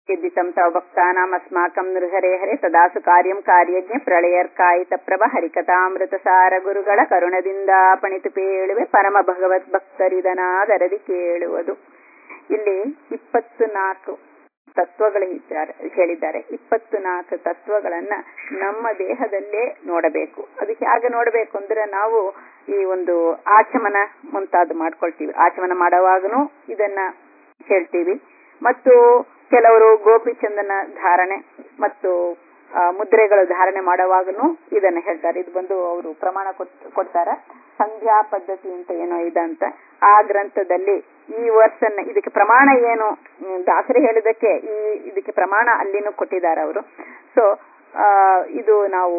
यद्दितं तव भक्तानामस्माकं नृहरे हरे ಸದಾಸು ಕಾರ್ಯಂ ಕಾರ್ಯಜ್ಞ ಪ್ರಳಯರ್ಕಾಯಿತ ಪ್ರಭ ಹರಿಕಥಾಮೃತಸಾರ ಗುರುಗಳ ಕರುಣದಿಂದ ಪಣಿತು ಪೇಳುವೆ ಪರಮ ಭಗವದ್ ಭಕ್ತರಿದನಾದರದಿ ಕೇಳುವುದು ಇಲ್ಲಿ ಇಪ್ಪತ್ತು ನಾಲ್ಕು ತತ್ವಗಳು ಇದ್ದಾರೆ ಹೇಳಿದ್ದಾರೆ ಇಪ್ಪತ್ತು ನಾಲ್ಕು ತತ್ವಗಳನ್ನ ನಮ್ಮ ದೇಹದಲ್ಲೇ ನೋಡಬೇಕು ಅದು ಹೇಗೆ ನೋಡಬೇಕು ಅಂದ್ರೆ ನಾವು ಈ ಒಂದು ಆಚಮನ ಮುಂತಾದ ಮಾಡ್ಕೊಳ್ತೀವಿ ಆಚಮನ ಮಾಡುವಾಗನು ಇದನ್ನ ಹೇಳ್ತೀವಿ ಮತ್ತು ಕೆಲವರು ಗೋಪಿಚಂದನ ಧಾರಣೆ ಮತ್ತು ಮುದ್ರೆಗಳು ಧಾರಣೆ ಮಾಡುವಾಗನು ಇದನ್ನ ಹೇಳ್ತಾರೆ ಇದು ಬಂದು ಅವರು ಪ್ರಮಾಣ ಕೊಡ್ತಾರ ಸಂಧ್ಯಾ ಪದ್ಧತಿ ಅಂತ ಏನೋ ಇದಂತ ಆ ಗ್ರಂಥದಲ್ಲಿ ಈ ವರ್ಷನ್ನ ಇದಕ್ಕೆ ಪ್ರಮಾಣ ಏನು ದಾಸರಿ ಹೇಳಿದಕ್ಕೆ ಈ ಇದಕ್ಕೆ ಪ್ರಮಾಣ ಅಲ್ಲಿನೂ ಕೊಟ್ಟಿದ್ದಾರೆ ಅವರು ಸೊ ಇದು ನಾವು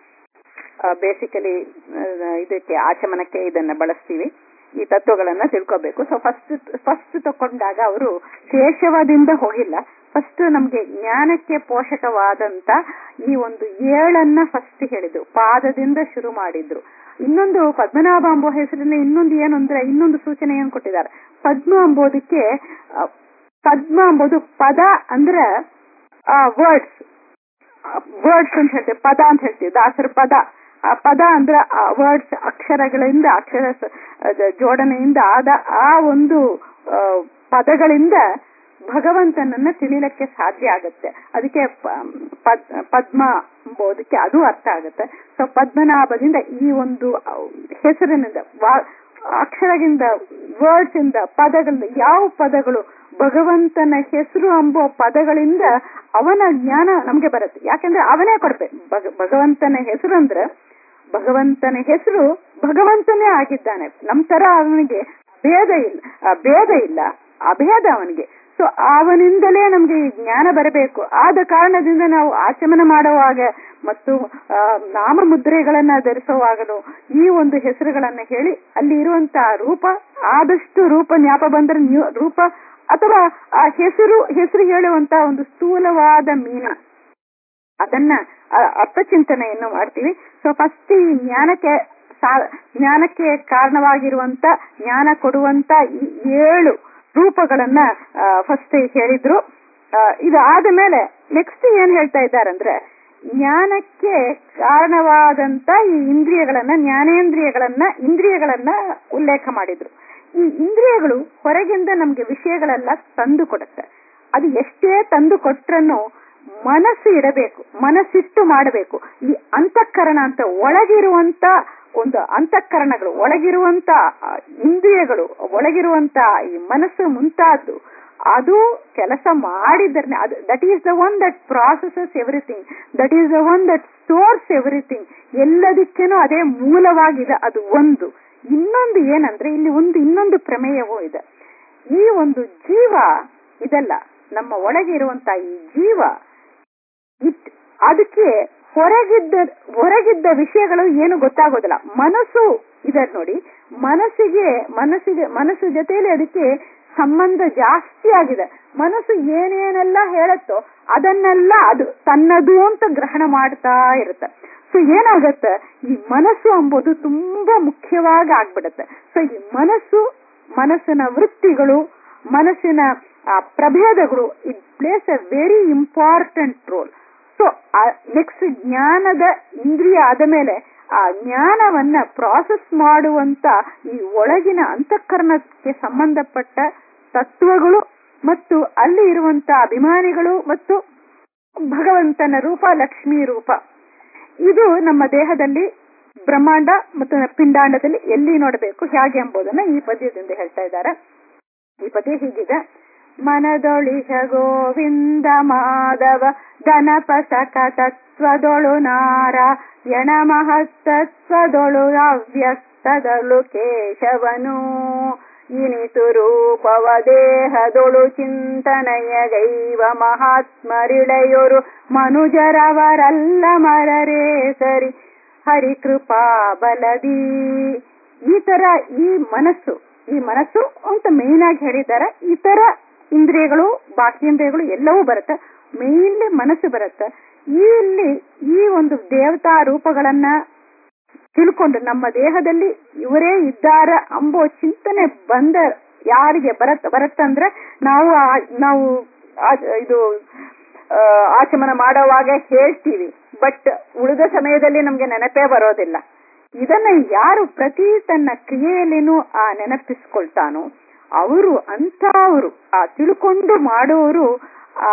ಬೇಸಿಕಲಿ ಇದಕ್ಕೆ ಆಚಮನಕ್ಕೆ ಇದನ್ನ ಬಳಸ್ತೀವಿ ಈ ತತ್ವಗಳನ್ನ ತಿಳ್ಕೋಬೇಕು ಸೊ ಫಸ್ಟ್ ಫಸ್ಟ್ ತಕೊಂಡಾಗ ಅವರು ಕೇಶವದಿಂದ ಹೋಗಿಲ್ಲ ಫಸ್ಟ್ ನಮ್ಗೆ ಜ್ಞಾನಕ್ಕೆ ಪೋಷಕವಾದಂತ ಈ ಒಂದು ಏಳನ್ನ ಫಸ್ಟ್ ಹೇಳಿದ್ರು ಪಾದದಿಂದ ಶುರು ಮಾಡಿದ್ರು ಇನ್ನೊಂದು ಪದ್ಮನಾಭ ಅಂಬೋ ಹೆಸರಿನ ಇನ್ನೊಂದು ಏನು ಅಂದ್ರೆ ಇನ್ನೊಂದು ಸೂಚನೆ ಏನ್ ಕೊಟ್ಟಿದ್ದಾರೆ ಪದ್ಮ ಅಂಬೋದಕ್ಕೆ ಪದ್ಮ ಅಂಬೋದು ಪದ ಅಂದ್ರೆ ವರ್ಡ್ಸ್ ವರ್ಡ್ಸ್ ಅಂತ ಹೇಳ್ತೀವಿ ಪದ ಅಂತ ಹೇಳ್ತೀವಿ ದಾಸರ ಪದ ಆ ಪದ ಅಂದ್ರೆ ವರ್ಡ್ಸ್ ಅಕ್ಷರಗಳಿಂದ ಅಕ್ಷರ ಜೋಡಣೆಯಿಂದ ಆದ ಆ ಒಂದು ಪದಗಳಿಂದ ಭಗವಂತನನ್ನ ತಿಳಿಲಕ್ಕೆ ಸಾಧ್ಯ ಆಗುತ್ತೆ ಅದಕ್ಕೆ ಪದ್ಮ ಎಂಬುದಕ್ಕೆ ಅದು ಅರ್ಥ ಆಗುತ್ತೆ ಸೊ ಪದ್ಮನಾಭದಿಂದ ಈ ಒಂದು ಹೆಸರಿನಿಂದ ಅಕ್ಷರದಿಂದ ವರ್ಡ್ಸ್ ಇಂದ ಪದಗಳಿಂದ ಯಾವ ಪದಗಳು ಭಗವಂತನ ಹೆಸರು ಎಂಬೋ ಪದಗಳಿಂದ ಅವನ ಜ್ಞಾನ ನಮ್ಗೆ ಬರುತ್ತೆ ಯಾಕಂದ್ರೆ ಅವನೇ ಕೊಡ್ಬೇಕು ಭಗವಂತನ ಹೆಸರು ಅಂದ್ರೆ ಭಗವಂತನ ಹೆಸರು ಭಗವಂತನೇ ಆಗಿದ್ದಾನೆ ನಮ್ ತರ ಅವನಿಗೆ ಭೇದ ಇಲ್ಲ ಭೇದ ಇಲ್ಲ ಅಭೇದ ಅವನಿಗೆ ಸೊ ಅವನಿಂದಲೇ ನಮ್ಗೆ ಈ ಜ್ಞಾನ ಬರಬೇಕು ಆದ ಕಾರಣದಿಂದ ನಾವು ಆಚಮನ ಮಾಡುವಾಗ ಮತ್ತು ನಾಮ ಮುದ್ರೆಗಳನ್ನ ಧರಿಸುವಾಗಲೂ ಈ ಒಂದು ಹೆಸರುಗಳನ್ನ ಹೇಳಿ ಅಲ್ಲಿ ಇರುವಂತಹ ರೂಪ ಆದಷ್ಟು ರೂಪ ಜ್ಞಾಪ ಬಂದ್ರೆ ರೂಪ ಅಥವಾ ಆ ಹೆಸರು ಹೆಸರು ಹೇಳುವಂತ ಒಂದು ಸ್ಥೂಲವಾದ ಮೀನ ಅದನ್ನ ಅರ್ಥಚಿಂತನೆಯನ್ನು ಮಾಡ್ತೀವಿ ಸೊ ಫಸ್ಟ್ ಈ ಜ್ಞಾನಕ್ಕೆ ಜ್ಞಾನಕ್ಕೆ ಕಾರಣವಾಗಿರುವಂತ ಜ್ಞಾನ ಕೊಡುವಂತ ಈ ಏಳು ರೂಪಗಳನ್ನ ಫಸ್ಟ್ ಹೇಳಿದ್ರು ಇದು ಆದ ಮೇಲೆ ನೆಕ್ಸ್ಟ್ ಏನ್ ಹೇಳ್ತಾ ಇದ್ದಾರಂದ್ರೆ ಜ್ಞಾನಕ್ಕೆ ಕಾರಣವಾದಂತ ಈ ಇಂದ್ರಿಯಗಳನ್ನ ಜ್ಞಾನೇಂದ್ರಿಯಗಳನ್ನ ಇಂದ್ರಿಯಗಳನ್ನ ಉಲ್ಲೇಖ ಮಾಡಿದ್ರು ಈ ಇಂದ್ರಿಯಗಳು ಹೊರಗಿಂದ ನಮ್ಗೆ ವಿಷಯಗಳೆಲ್ಲ ತಂದು ಕೊಡುತ್ತೆ ಅದು ಎಷ್ಟೇ ತಂದು ಕೊಟ್ರನ್ನು ಮನಸ್ಸು ಇಡಬೇಕು ಮನಸ್ಸಿಟ್ಟು ಮಾಡಬೇಕು ಈ ಅಂತಃಕರಣ ಅಂತ ಒಳಗಿರುವಂತ ಒಂದು ಅಂತಃಕರಣಗಳು ಒಳಗಿರುವಂತ ಇಂದ್ರಿಯಗಳು ಒಳಗಿರುವಂತ ಈ ಮನಸ್ಸು ಮುಂತಾದ್ದು ಅದು ಕೆಲಸ ಮಾಡಿದ್ರೆ ಅದು that is the one that processes everything that is the one that stores everything ಎಲ್ಲದಕ್ಕೇನೂ ಅದೇ ಮೂಲವಾಗಿದೆ ಅದು ಒಂದು ಇನ್ನೊಂದು ಏನಂದ್ರೆ ಇಲ್ಲಿ ಒಂದು ಇನ್ನೊಂದು ಪ್ರಮೇಯವೂ ಇದೆ ಈ ಒಂದು ಜೀವ ಇದಲ್ಲ ನಮ್ಮ ಒಳಗೆ ಇರುವಂತ ಈ ಜೀವ ಇಟ್ ಅದಕ್ಕೆ ಹೊರಗಿದ್ದ ಹೊರಗಿದ್ದ ವಿಷಯಗಳು ಏನು ಗೊತ್ತಾಗೋದಿಲ್ಲ ಮನಸ್ಸು ಇದೆ ನೋಡಿ ಮನಸ್ಸಿಗೆ ಮನಸ್ಸಿಗೆ ಮನಸ್ಸು ಜೊತೆಯಲ್ಲಿ ಅದಕ್ಕೆ ಸಂಬಂಧ ಜಾಸ್ತಿ ಆಗಿದೆ ಮನಸ್ಸು ಏನೇನೆಲ್ಲ ಹೇಳತ್ತೋ ಅದನ್ನೆಲ್ಲ ಅದು ತನ್ನದು ಅಂತ ಗ್ರಹಣ ಮಾಡ್ತಾ ಇರುತ್ತೆ ಸೊ ಏನಾಗತ್ತೆ ಈ ಮನಸ್ಸು ಎಂಬುದು ತುಂಬಾ ಮುಖ್ಯವಾಗಿ ಆಗ್ಬಿಡುತ್ತೆ ಸೊ ಈ ಮನಸ್ಸು ಮನಸ್ಸಿನ ವೃತ್ತಿಗಳು ಮನಸ್ಸಿನ ಪ್ರಭೇದಗಳು it plays a very important role so next ಜ್ಞಾನದ ಇಂದ್ರಿಯ ಆದ ಮೇಲೆ ಆ ಜ್ಞಾನವನ್ನ ಪ್ರಾಸೆಸ್ ಮಾಡುವಂತ ಈ ಒಳಗಿನ ಅಂತಃಕರಣಕ್ಕೆ ಸಂಬಂಧಪಟ್ಟ ತತ್ವಗಳು ಮತ್ತು ಅಲ್ಲಿ ಇರುವಂತ ಅಭಿಮಾನಿಗಳು ಮತ್ತು ಭಗವಂತನ ರೂಪ ಲಕ್ಷ್ಮೀ ರೂಪ ಇದು ನಮ್ಮ ದೇಹದಲ್ಲಿ ಬ್ರಹ್ಮಾಂಡ ಮತ್ತು ಪಿಂಡಾಂಡದಲ್ಲಿ ಎಲ್ಲಿ ನೋಡಬೇಕು ಹೇಗೆ ಎಂಬುದನ್ನ ಈ ಪದ್ಯದಿಂದ ಹೇಳ್ತಾ ಇದ್ದಾರೆ ಈ ಪದ್ಯ ಹೀಗಿದೆ ಮನದೊಳಿಹ ಗೋವಿಂದ ಮಾಧವ ಗಣಪ ಸಕ ತತ್ವದೊಳು ನಾರ ಯಣ ಮಹತ್ತತ್ವದೊಳು ಅವ್ಯಕ್ತದಳು ಕೇಶವನು ಇನಿತು ರೂಪವ ದೇಹದೊಳು ಚಿಂತನೆಯ ಗೈವ ಮಹಾತ್ಮರಿಳೆಯೊರು ಮನುಜರವರಲ್ಲ ಮರರೇ ಸರಿ ಹರಿಕೃಪಾ ಬಲದಿ ಈ ತರ ಈ ಮನಸ್ಸು ಈ ಮನಸ್ಸು ಅಂತ ಮೇನ್ ಆಗಿ ಹೇಳಿದ್ದಾರೆ ಇತರ ಇಂದ್ರಿಯಗಳು ಬಾಕೀಂದ್ರಿಯಗಳು ಎಲ್ಲವೂ ಬರುತ್ತೆ ಮೇನ್ಲಿ ಮನಸ್ಸು ಬರುತ್ತೆ ಈ ಇಲ್ಲಿ ಈ ಒಂದು ದೇವತಾ ರೂಪಗಳನ್ನ ತಿಳ್ಕೊಂಡು ನಮ್ಮ ದೇಹದಲ್ಲಿ ಇವರೇ ಇದ್ದಾರ ಅಂಬೋ ಚಿಂತನೆ ಬಂದ ಯಾರಿಗೆ ಬರತ್ ಬರತ್ತಂದ್ರೆ ನಾವು ನಾವು ಆ- ಇದು ಆ, ಆಚಮನ ಮಾಡೋವಾಗ ಹೇಳ್ತೀವಿ ಬಟ್ ಉಳಿದ ಸಮಯದಲ್ಲಿ ನಮ್ಗೆ ನೆನಪೇ ಬರೋದಿಲ್ಲ ಇದನ್ನ ಯಾರು ಪ್ರತಿ ತನ್ನ ಕ್ರಿಯೆಯಲ್ಲಿನೂ ಆ ನೆನಪಿಸ್ಕೊಳ್ತಾನೋ ಅವರು ಅಂತ ಅವರು ಆ ತಿಳ್ಕೊಂಡು ಮಾಡೋರು ಆ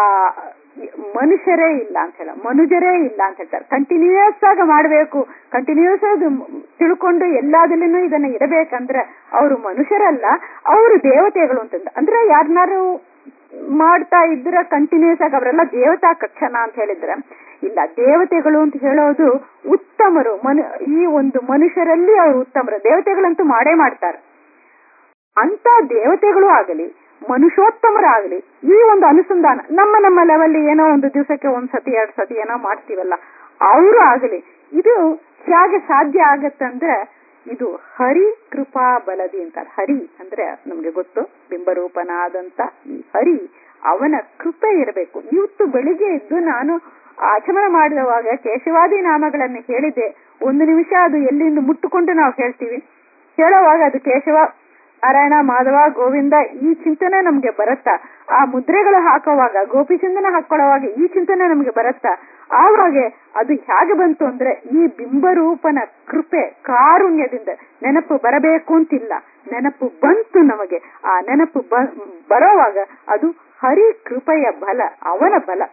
ಮನುಷ್ಯರೇ ಇಲ್ಲ ಅಂತ ಹೇಳ ಮನುಜರೇ ಇಲ್ಲ ಅಂತ ಹೇಳ್ತಾರೆ ಕಂಟಿನ್ಯೂಸ್ ಆಗಿ ಮಾಡಬೇಕು ಕಂಟಿನ್ಯೂಸ್ ಆಗಿ ತಿಳ್ಕೊಂಡು ಎಲ್ಲದಲ್ಲಿನೂ ಇದನ್ನ ಇಡಬೇಕಂದ್ರೆ ಅವರು ಮನುಷ್ಯರಲ್ಲ ಅವರು ದೇವತೆಗಳು ಅಂತಂದ ಅಂದ್ರೆ ಯಾರನ್ನಾರು ಮಾಡ್ತಾ ಇದ್ರೆ ಕಂಟಿನ್ಯೂಸ್ ಆಗಿ ಅವರೆಲ್ಲ ದೇವತಾ ಕಕ್ಷಣ ಅಂತ ಹೇಳಿದ್ರೆ ಇಲ್ಲ ದೇವತೆಗಳು ಅಂತ ಹೇಳೋದು ಉತ್ತಮರು ಮನು ಈ ಒಂದು ಮನುಷ್ಯರಲ್ಲಿ ಅವರು ಉತ್ತಮರು ದೇವತೆಗಳಂತೂ ಮಾಡೇ ಮಾಡ್ತಾರೆ ಅಂತ ದೇವತೆಗಳು ಆಗಲಿ ಮನುಷ್ಯೋತ್ತಮರಾಗಲಿ ಈ ಒಂದು ಅನುಸಂಧಾನ ನಮ್ಮ ನಮ್ಮ ಲೆವೆಲ್ ಏನೋ ಒಂದು ದಿವಸಕ್ಕೆ ಒಂದ್ ಸತಿ ಎರಡ್ ಸತಿ ಏನೋ ಮಾಡ್ತೀವಲ್ಲ ಅವರು ಆಗಲಿ ಇದು ಹೇಗೆ ಸಾಧ್ಯ ಆಗತ್ತಂದ್ರೆ ಇದು ಹರಿ ಕೃಪಾ ಬಲದಿ ಅಂತಾರೆ ಹರಿ ಅಂದ್ರೆ ನಮ್ಗೆ ಗೊತ್ತು ಬಿಂಬರೂಪನಾದಂತ ಈ ಹರಿ ಅವನ ಕೃಪೆ ಇರಬೇಕು ಇವತ್ತು ಬೆಳಿಗ್ಗೆ ಎದ್ದು ನಾನು ಆಚಮನ ಮಾಡಿದವಾಗ ಕೇಶವಾದಿ ನಾಮಗಳನ್ನು ಹೇಳಿದ್ದೆ ಒಂದು ನಿಮಿಷ ಅದು ಎಲ್ಲಿಂದ ಮುಟ್ಟುಕೊಂಡು ನಾವು ಹೇಳ್ತೀವಿ ಹೇಳುವಾಗ ಅದು ಕೇಶವ ನಾರಾಯಣ ಮಾಧವ ಗೋವಿಂದ ಈ ಚಿಂತನೆ ನಮ್ಗೆ ಬರುತ್ತಾ ಆ ಮುದ್ರೆಗಳು ಹಾಕುವಾಗ ಗೋಪಿ ಚಂದನ ಹಾಕೊಳ್ಳುವಾಗ ಈ ಚಿಂತನೆ ನಮ್ಗೆ ಬರುತ್ತಾ ಆವಾಗ ಅದು ಹೇಗೆ ಬಂತು ಅಂದ್ರೆ ಈ ಬಿಂಬರೂಪನ ಕೃಪೆ ಕಾರುಣ್ಯದಿಂದ ನೆನಪು ಬರಬೇಕು ಅಂತಿಲ್ಲ ನೆನಪು ಬಂತು ನಮಗೆ ಆ ನೆನಪು ಬ ಬರೋವಾಗ ಅದು ಹರಿ ಕೃಪೆಯ ಬಲ ಅವನ ಬಲ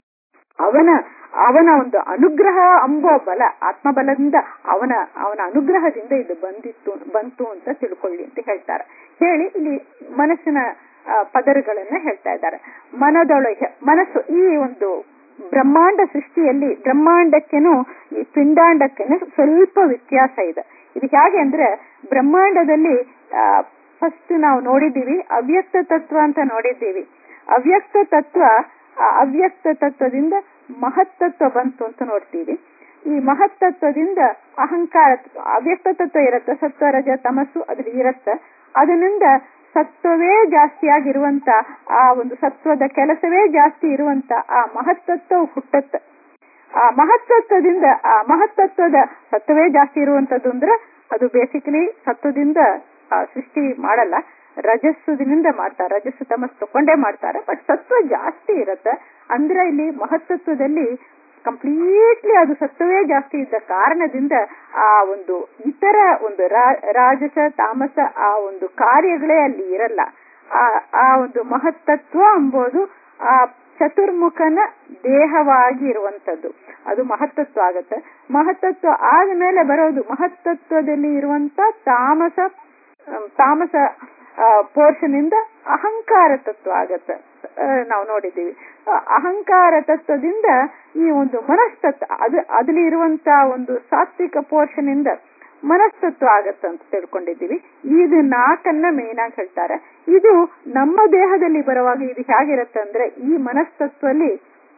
ಅವನ ಅವನ ಒಂದು ಅನುಗ್ರಹ ಅಂಬೋ ಬಲ ಆತ್ಮಬಲದಿಂದ ಅವನ ಅವನ ಅನುಗ್ರಹದಿಂದ ಇದು ಬಂದಿತ್ತು ಬಂತು ಅಂತ ತಿಳ್ಕೊಳ್ಳಿ ಅಂತ ಹೇಳ್ತಾರೆ ಹೇಳಿ ಇಲ್ಲಿ ಮನಸ್ಸಿನ ಆ, ಪದರುಗಳನ್ನ ಹೇಳ್ತಾ ಇದ್ದಾರೆ ಮನದೊಳಗೆ ಮನಸ್ಸು ಈ ಒಂದು ಬ್ರಹ್ಮಾಂಡ ಸೃಷ್ಟಿಯಲ್ಲಿ ಬ್ರಹ್ಮಾಂಡಕ್ಕೆನೂ ಈ ಪಿಂಡಾಂಡಕ್ಕೆನೂ ಸ್ವಲ್ಪ ವ್ಯತ್ಯಾಸ ಇದೆ ಇದು ಹೇಗೆ ಅಂದ್ರೆ ಬ್ರಹ್ಮಾಂಡದಲ್ಲಿ ಫಸ್ಟ್ ನಾವು ನೋಡಿದ್ದೀವಿ ಅವ್ಯಕ್ತ ತತ್ವ ಅಂತ ನೋಡಿದ್ದೀವಿ ಅವ್ಯಕ್ತ ತತ್ವ ಆ ಅವ್ಯಕ್ತ ತತ್ವದಿಂದ ಮಹತ್ತತ್ವ ಬಂತು ಅಂತ ನೋಡ್ತೀವಿ ಈ ಮಹತ್ತತ್ವದಿಂದ ಅಹಂಕಾರ ಅವ್ಯಕ್ತ ತತ್ವ ಇರುತ್ತೆ ಸತ್ವ ರಜ ತಮಸ್ಸು ಅದ್ರಲ್ಲಿ ಇರುತ್ತೆ ಅದರಿಂದ ಸತ್ವವೇ ಜಾಸ್ತಿಯಾಗಿರುವಂತ ಆ ಒಂದು ಸತ್ವದ ಕೆಲಸವೇ ಜಾಸ್ತಿ ಇರುವಂತ ಆ ಮಹತ್ತತ್ವ ಹುಟ್ಟುತ್ತೆ ಆ ಮಹತ್ತತ್ವದಿಂದ ಆ ಮಹತ್ತತ್ವದ ಸತ್ವವೇ ಜಾಸ್ತಿ ಇರುವಂತದ್ದು ಅಂದ್ರೆ ಅದು ಬೇಸಿಕಲಿ ಸತ್ವದಿಂದ ಆ, ಸೃಷ್ಟಿ ಮಾಡಲ್ಲ ರಜಸ್ಸುದಿನಿಂದ ಮಾಡ್ತಾರೆ ರಜಸ್ಸು ತಮಸ್ ತಕೊಂಡೇ ಮಾಡ್ತಾರೆ ಬಟ್ ಸತ್ವ ಜಾಸ್ತಿ ಇರುತ್ತೆ ಅಂದ್ರೆ ಇಲ್ಲಿ ಮಹತ್ತತ್ವದಲ್ಲಿ ಕಂಪ್ಲೀಟ್ಲಿ ಅದು ಸತ್ವವೇ ಜಾಸ್ತಿ ಇದ್ದ ಕಾರಣದಿಂದ ಆ ಒಂದು ಇತರ ಒಂದು ರಾ- ರಾಜಸ ತಾಮಸ ಆ ಒಂದು ಕಾರ್ಯಗಳೇ ಅಲ್ಲಿ ಇರಲ್ಲ ಆ ಆ ಒಂದು ಮಹತ್ತತ್ವ ಎಂಬುದು ಆ ಚತುರ್ಮುಖನ ದೇಹವಾಗಿ ಇರುವಂತದ್ದು ಅದು ಮಹತ್ತತ್ವ ಆಗತ್ತೆ ಮಹತ್ತತ್ವ ಆದ್ಮೇಲೆ ಬರೋದು ಮಹತ್ತತ್ವದಲ್ಲಿ ಇರುವಂತ ತಾಮಸ ಅಹ್, ತಾಮಸ ಪೋರ್ಷನ್ ಇಂದ ಅಹಂಕಾರ ತತ್ವ ಆಗತ್ತೆ ಅಹ್, ನಾವು ನೋಡಿದ್ದೀವಿ ಆ ಅಹಂಕಾರ ತತ್ವದಿಂದ ಈ ಒಂದು ಮನಸ್ತತ್ವ ಅದು ಅದಲ್ಲಿ ಇರುವಂತ ಒಂದು ಸಾತ್ವಿಕ ಪೋರ್ಷನ್ ಇಂದ ಮನಸ್ತತ್ವ ಆಗತ್ತೆ ಅಂತ ತಿಳ್ಕೊಂಡಿದ್ದೀವಿ ಇದು ನಾಲ್ಕನ್ನ ಮೇನ್ ಆಗಿ ಹೇಳ್ತಾರೆ ಇದು ನಮ್ಮ ದೇಹದಲ್ಲಿ ಬರುವಾಗ ಇದು ಹೇಗಿರುತ್ತೆ ಅಂದ್ರೆ ಈ ಮನಸ್ತತ್ವದಲ್ಲಿ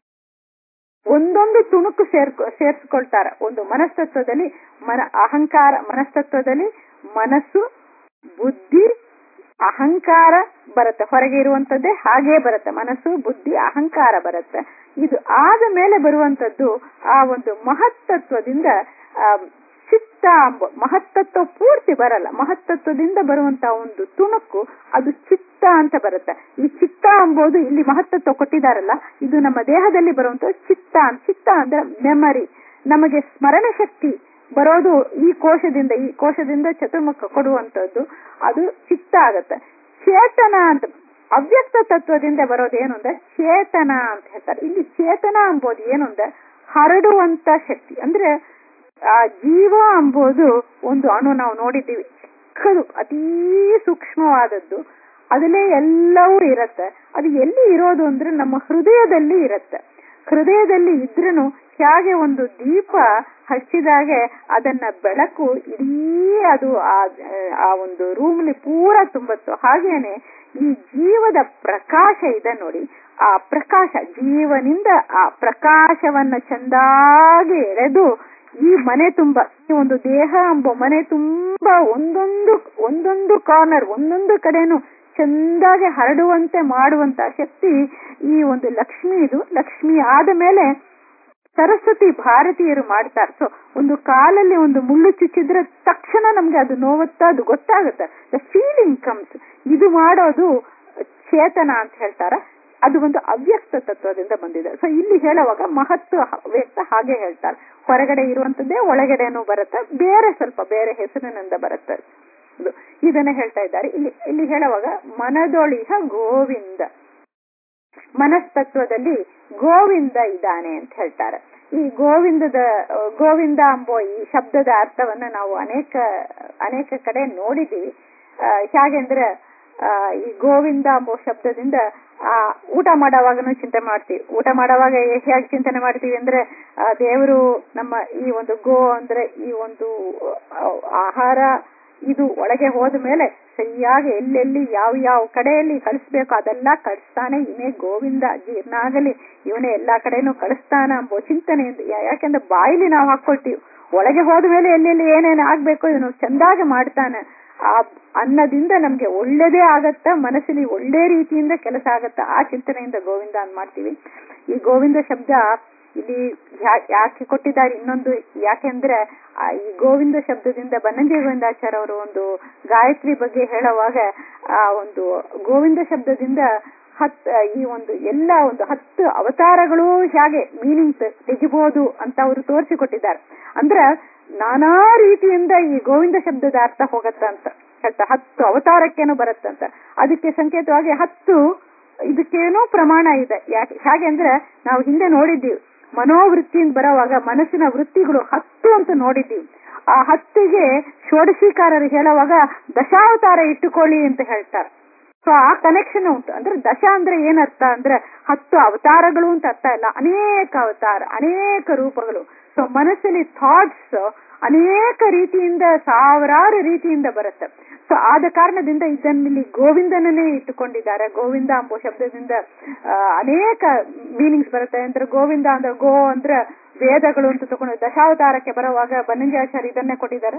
ಒಂದೊಂದು ತುಣುಕು ಸೇರ್ಕೊ ಸೇರ್ಸ್ಕೊಳ್ತಾರೆ ಒಂದು ಮನಸ್ತತ್ವದಲ್ಲಿ ಮನ ಅಹಂಕಾರ ಮನಸ್ತತ್ವದಲ್ಲಿ ಮನಸ್ಸು ಬುದ್ಧಿ ಅಹಂಕಾರ ಬರುತ್ತೆ ಹೊರಗೆ ಇರುವಂತದ್ದೇ ಹಾಗೇ ಬರುತ್ತೆ ಮನಸ್ಸು ಬುದ್ಧಿ ಅಹಂಕಾರ ಬರುತ್ತೆ ಇದು ಆದ ಮೇಲೆ ಬರುವಂತದ್ದು ಆ ಒಂದು ಮಹತ್ತತ್ವದಿಂದ ಆ, ಚಿತ್ತ ಅಂಬ ಮಹತ್ತತ್ವ ಪೂರ್ತಿ ಬರಲ್ಲ ಮಹತ್ತತ್ವದಿಂದ ಬರುವಂತ ಒಂದು ತುಣುಕು ಅದು ಚಿತ್ತ ಅಂತ ಬರುತ್ತೆ ಈ ಚಿತ್ತ ಎಂಬುದು ಇಲ್ಲಿ ಮಹತ್ತತ್ವ ಕೊಟ್ಟಿದಾರಲ್ಲ ಇದು ನಮ್ಮ ದೇಹದಲ್ಲಿ ಬರುವಂತ ಚಿತ್ತ ಚಿತ್ತ ಅಂದ್ರೆ ಮೆಮರಿ ನಮಗೆ ಸ್ಮರಣ ಶಕ್ತಿ ಬರೋದು ಈ ಕೋಶದಿಂದ ಈ ಕೋಶದಿಂದ ಚತುರ್ಮುಖ ಕೊಡುವಂತದ್ದು ಅದು ಚಿತ್ತ ಆಗತ್ತೆ ಚೇತನ ಅಂತ ಅವ್ಯಕ್ತ ತತ್ವದಿಂದ ಬರೋದು ಏನು ಅಂದ್ರೆ ಚೇತನ ಅಂತ ಹೇಳ್ತಾರೆ ಇಲ್ಲಿ ಚೇತನ ಎಂಬುದು ಏನು ಅಂದ್ರೆ ಹರಡುವಂತ ಶಕ್ತಿ ಅಂದ್ರೆ ಆ ಜೀವ ಎಂಬುದು ಒಂದು ಅಣು ನಾವು ನೋಡಿದ್ದೀವಿ ಚಿಕ್ಕದು ಅತೀ ಸೂಕ್ಷ್ಮವಾದದ್ದು ಅದಲ್ಲೇ ಎಲ್ಲವೂ ಇರತ್ತೆ ಅದು ಎಲ್ಲಿ ಇರೋದು ಅಂದ್ರೆ ನಮ್ಮ ಹೃದಯದಲ್ಲಿ ಇರತ್ತೆ ಹೃದಯದಲ್ಲಿ ಇದ್ರೂ ಹೇಗೆ ಒಂದು ದೀಪ ಹಚ್ಚಿದಾಗೆ ಅದನ್ನ ಬೆಳಕು ಇಡೀ ಅದು ಆ ಆ ಒಂದು ರೂಮ್ಲಿ ಪೂರ ತುಂಬತ್ತು ಹಾಗೇನೆ ಈ ಜೀವದ ಪ್ರಕಾಶ ಇದೆ ನೋಡಿ ಆ ಪ್ರಕಾಶ ಜೀವನಿಂದ ಆ ಪ್ರಕಾಶವನ್ನ ಚಂದಾಗಿ ಎಳೆದು ಈ ಮನೆ ತುಂಬ ಈ ಒಂದು ದೇಹ ಎಂಬ ಮನೆ ತುಂಬ ಒಂದೊಂದು ಒಂದೊಂದು ಕಾರ್ನರ್ ಒಂದೊಂದು ಕಡೆನು ಚಂದಾಗಿ ಹರಡುವಂತೆ ಮಾಡುವಂತ ಶಕ್ತಿ ಈ ಒಂದು ಲಕ್ಷ್ಮಿ ಇದು ಲಕ್ಷ್ಮಿ ಆದ ಮೇಲೆ ಸರಸ್ವತಿ ಭಾರತೀಯರು ಮಾಡ್ತಾರೆ ಸೊ ಒಂದು ಕಾಲಲ್ಲಿ ಒಂದು ಮುಳ್ಳು ಚುಚ್ಚಿದ್ರೆ ತಕ್ಷಣ ನಮ್ಗೆ ಅದು ನೋವುತ್ತಾ ಅದು ಗೊತ್ತಾಗುತ್ತೆ ದ ಫೀಲಿಂಗ್ ಕಮ್ಸ್ ಇದು ಮಾಡೋದು ಚೇತನ ಅಂತ ಹೇಳ್ತಾರ ಅದು ಒಂದು ಅವ್ಯಕ್ತ ತತ್ವದಿಂದ ಬಂದಿದೆ ಸೊ ಇಲ್ಲಿ ಹೇಳುವಾಗ ಮಹತ್ವ ವ್ಯಕ್ತ ಹಾಗೆ ಹೇಳ್ತಾರೆ ಹೊರಗಡೆ ಇರುವಂತದ್ದೇ ಒಳಗಡೆನೂ ಬರುತ್ತೆ ಬೇರೆ ಸ್ವಲ್ಪ ಬೇರೆ ಹೆಸರಿನಿಂದ ಬರುತ್ತೆ ಇದು ಇದನ್ನ ಹೇಳ್ತಾ ಇದ್ದಾರೆ ಇಲ್ಲಿ ಇಲ್ಲಿ ಹೇಳುವಾಗ ಮನದೊಳಿಹ ಗೋವಿಂದ ಮನಸ್ತತ್ವದಲ್ಲಿ ಗೋವಿಂದ ಇದ್ದಾನೆ ಅಂತ ಹೇಳ್ತಾರೆ ಈ ಗೋವಿಂದದ ಗೋವಿಂದ ಎಂಬೋ ಈ ಶಬ್ದದ ಅರ್ಥವನ್ನ ನಾವು ಅನೇಕ ಅನೇಕ ಕಡೆ ನೋಡಿದ್ದೀವಿ ಹೇಗೆಂದ್ರೆ ಈ ಗೋವಿಂದ ಎಂಬೋ ಶಬ್ದದಿಂದ ಆ ಊಟ ಮಾಡೋವಾಗನು ಚಿಂತೆ ಮಾಡ್ತೀವಿ ಊಟ ಮಾಡೋವಾಗ ಹೇಗೆ ಚಿಂತನೆ ಮಾಡ್ತೀವಿ ಅಂದ್ರೆ ದೇವರು ನಮ್ಮ ಈ ಒಂದು ಗೋ ಅಂದ್ರೆ ಈ ಒಂದು ಆಹಾರ ಇದು ಒಳಗೆ ಹೋದ ಮೇಲೆ ಸರಿಯಾಗಿ ಎಲ್ಲೆಲ್ಲಿ ಯಾವ ಯಾವ ಕಡೆಯಲ್ಲಿ ಕಳಿಸ್ಬೇಕು ಅದೆಲ್ಲ ಕಳಿಸ್ತಾನೆ ಇವನೇ ಗೋವಿಂದ ಜೀರ್ಣ ಆಗಲಿ ಇವನೇ ಎಲ್ಲಾ ಕಡೆನೂ ಕಳಿಸ್ತಾನ ಎಂಬ ಚಿಂತನೆಯಿಂದ ಯಾಕೆಂದ್ರೆ ಬಾಯಿಲಿ ನಾವು ಹಾಕೊಳ್ತೀವಿ ಒಳಗೆ ಹೋದ ಮೇಲೆ ಎಲ್ಲೆಲ್ಲಿ ಏನೇನು ಆಗ್ಬೇಕು ಇವನು ಚಂದಾಗಿ ಮಾಡ್ತಾನೆ ಆ ಅನ್ನದಿಂದ ನಮ್ಗೆ ಒಳ್ಳೇದೇ ಆಗತ್ತ ಮನಸ್ಸಲ್ಲಿ ಒಳ್ಳೆ ರೀತಿಯಿಂದ ಕೆಲಸ ಆಗತ್ತ ಆ ಚಿಂತನೆಯಿಂದ ಗೋವಿಂದ ಅಂತ ಮಾಡ್ತೀವಿ ಈ ಗೋವಿಂದ ಶಬ್ದ ಇಲ್ಲಿ ಯಾಕೆ ಕೊಟ್ಟಿದ್ದಾರೆ ಇನ್ನೊಂದು ಯಾಕೆಂದ್ರೆ ಈ ಗೋವಿಂದ ಶಬ್ದದಿಂದ ಬನ್ನಂಜೆ ಗೋವಿಂದಾಚಾರ್ಯ ಅವರು ಒಂದು ಗಾಯತ್ರಿ ಬಗ್ಗೆ ಹೇಳುವಾಗ ಆ ಒಂದು ಗೋವಿಂದ ಶಬ್ದದಿಂದ ಹತ್ ಈ ಒಂದು ಎಲ್ಲ ಒಂದು ಹತ್ತು ಅವತಾರಗಳು ಹೇಗೆ ಮೀನಿಂಗ್ ತೆಗಿಬಹುದು ಅಂತ ಅವರು ತೋರಿಸಿಕೊಟ್ಟಿದ್ದಾರೆ ಅಂದ್ರೆ ನಾನಾ ರೀತಿಯಿಂದ ಈ ಗೋವಿಂದ ಶಬ್ದದ ಅರ್ಥ ಹೋಗತ್ತ ಅಂತ ಹೇಳ್ತಾ ಹತ್ತು ಅವತಾರಕ್ಕೇನು ಬರುತ್ತಂತ ಅದಕ್ಕೆ ಸಂಕೇತವಾಗಿ ಹತ್ತು ಇದಕ್ಕೇನೋ ಪ್ರಮಾಣ ಇದೆ ಯಾಕೆ ಹೇಗೆ ಅಂದ್ರೆ ನಾವು ಹಿಂದೆ ನೋಡಿದ್ದೀವಿ ಮನೋವೃತ್ತಿಯಿಂದ ಬರೋವಾಗ ಮನಸ್ಸಿನ ವೃತ್ತಿಗಳು ಹತ್ತು ಅಂತ ನೋಡಿದ್ದೀವಿ ಆ ಹತ್ತಿಗೆ ಷೋಡಶೀಕಾರರು ಹೇಳುವಾಗ ದಶಾವತಾರ ಇಟ್ಟುಕೊಳ್ಳಿ ಅಂತ ಹೇಳ್ತಾರೆ ಸೊ ಆ ಕನೆಕ್ಷನ್ ಉಂಟು ಅಂದ್ರೆ ದಶ ಅಂದ್ರೆ ಏನರ್ಥ ಅಂದ್ರೆ ಹತ್ತು ಅವತಾರಗಳು ಅಂತ ಅರ್ಥ ಇಲ್ಲ ಅನೇಕ ಅವತಾರ ಅನೇಕ ರೂಪಗಳು ಸೊ ಮನಸ್ಸಲ್ಲಿ ಥಾಟ್ಸ್ ಅನೇಕ ರೀತಿಯಿಂದ ಸಾವಿರಾರು ರೀತಿಯಿಂದ ಬರುತ್ತೆ ಸೊ ಆದ ಕಾರಣದಿಂದ ಇದನ್ನಲ್ಲಿ ಗೋವಿಂದನನ್ನೇ ಇಟ್ಟುಕೊಂಡಿದ್ದಾರೆ ಗೋವಿಂದ ಎಂಬ ಶಬ್ದದಿಂದ ಅನೇಕ ಮೀನಿಂಗ್ಸ್ ಬರುತ್ತೆ ಅಂದ್ರೆ ಗೋವಿಂದ ಅಂದ್ರೆ ಗೋ ಅಂದ್ರೆ ವೇದಗಳು ಅಂತ ತಗೊಂಡು ದಶಾವತಾರಕ್ಕೆ ಬರುವಾಗ ಬನ್ನಂಜಾಚಾರ್ಯ ಇದನ್ನೇ ಕೊಟ್ಟಿದ್ದಾರೆ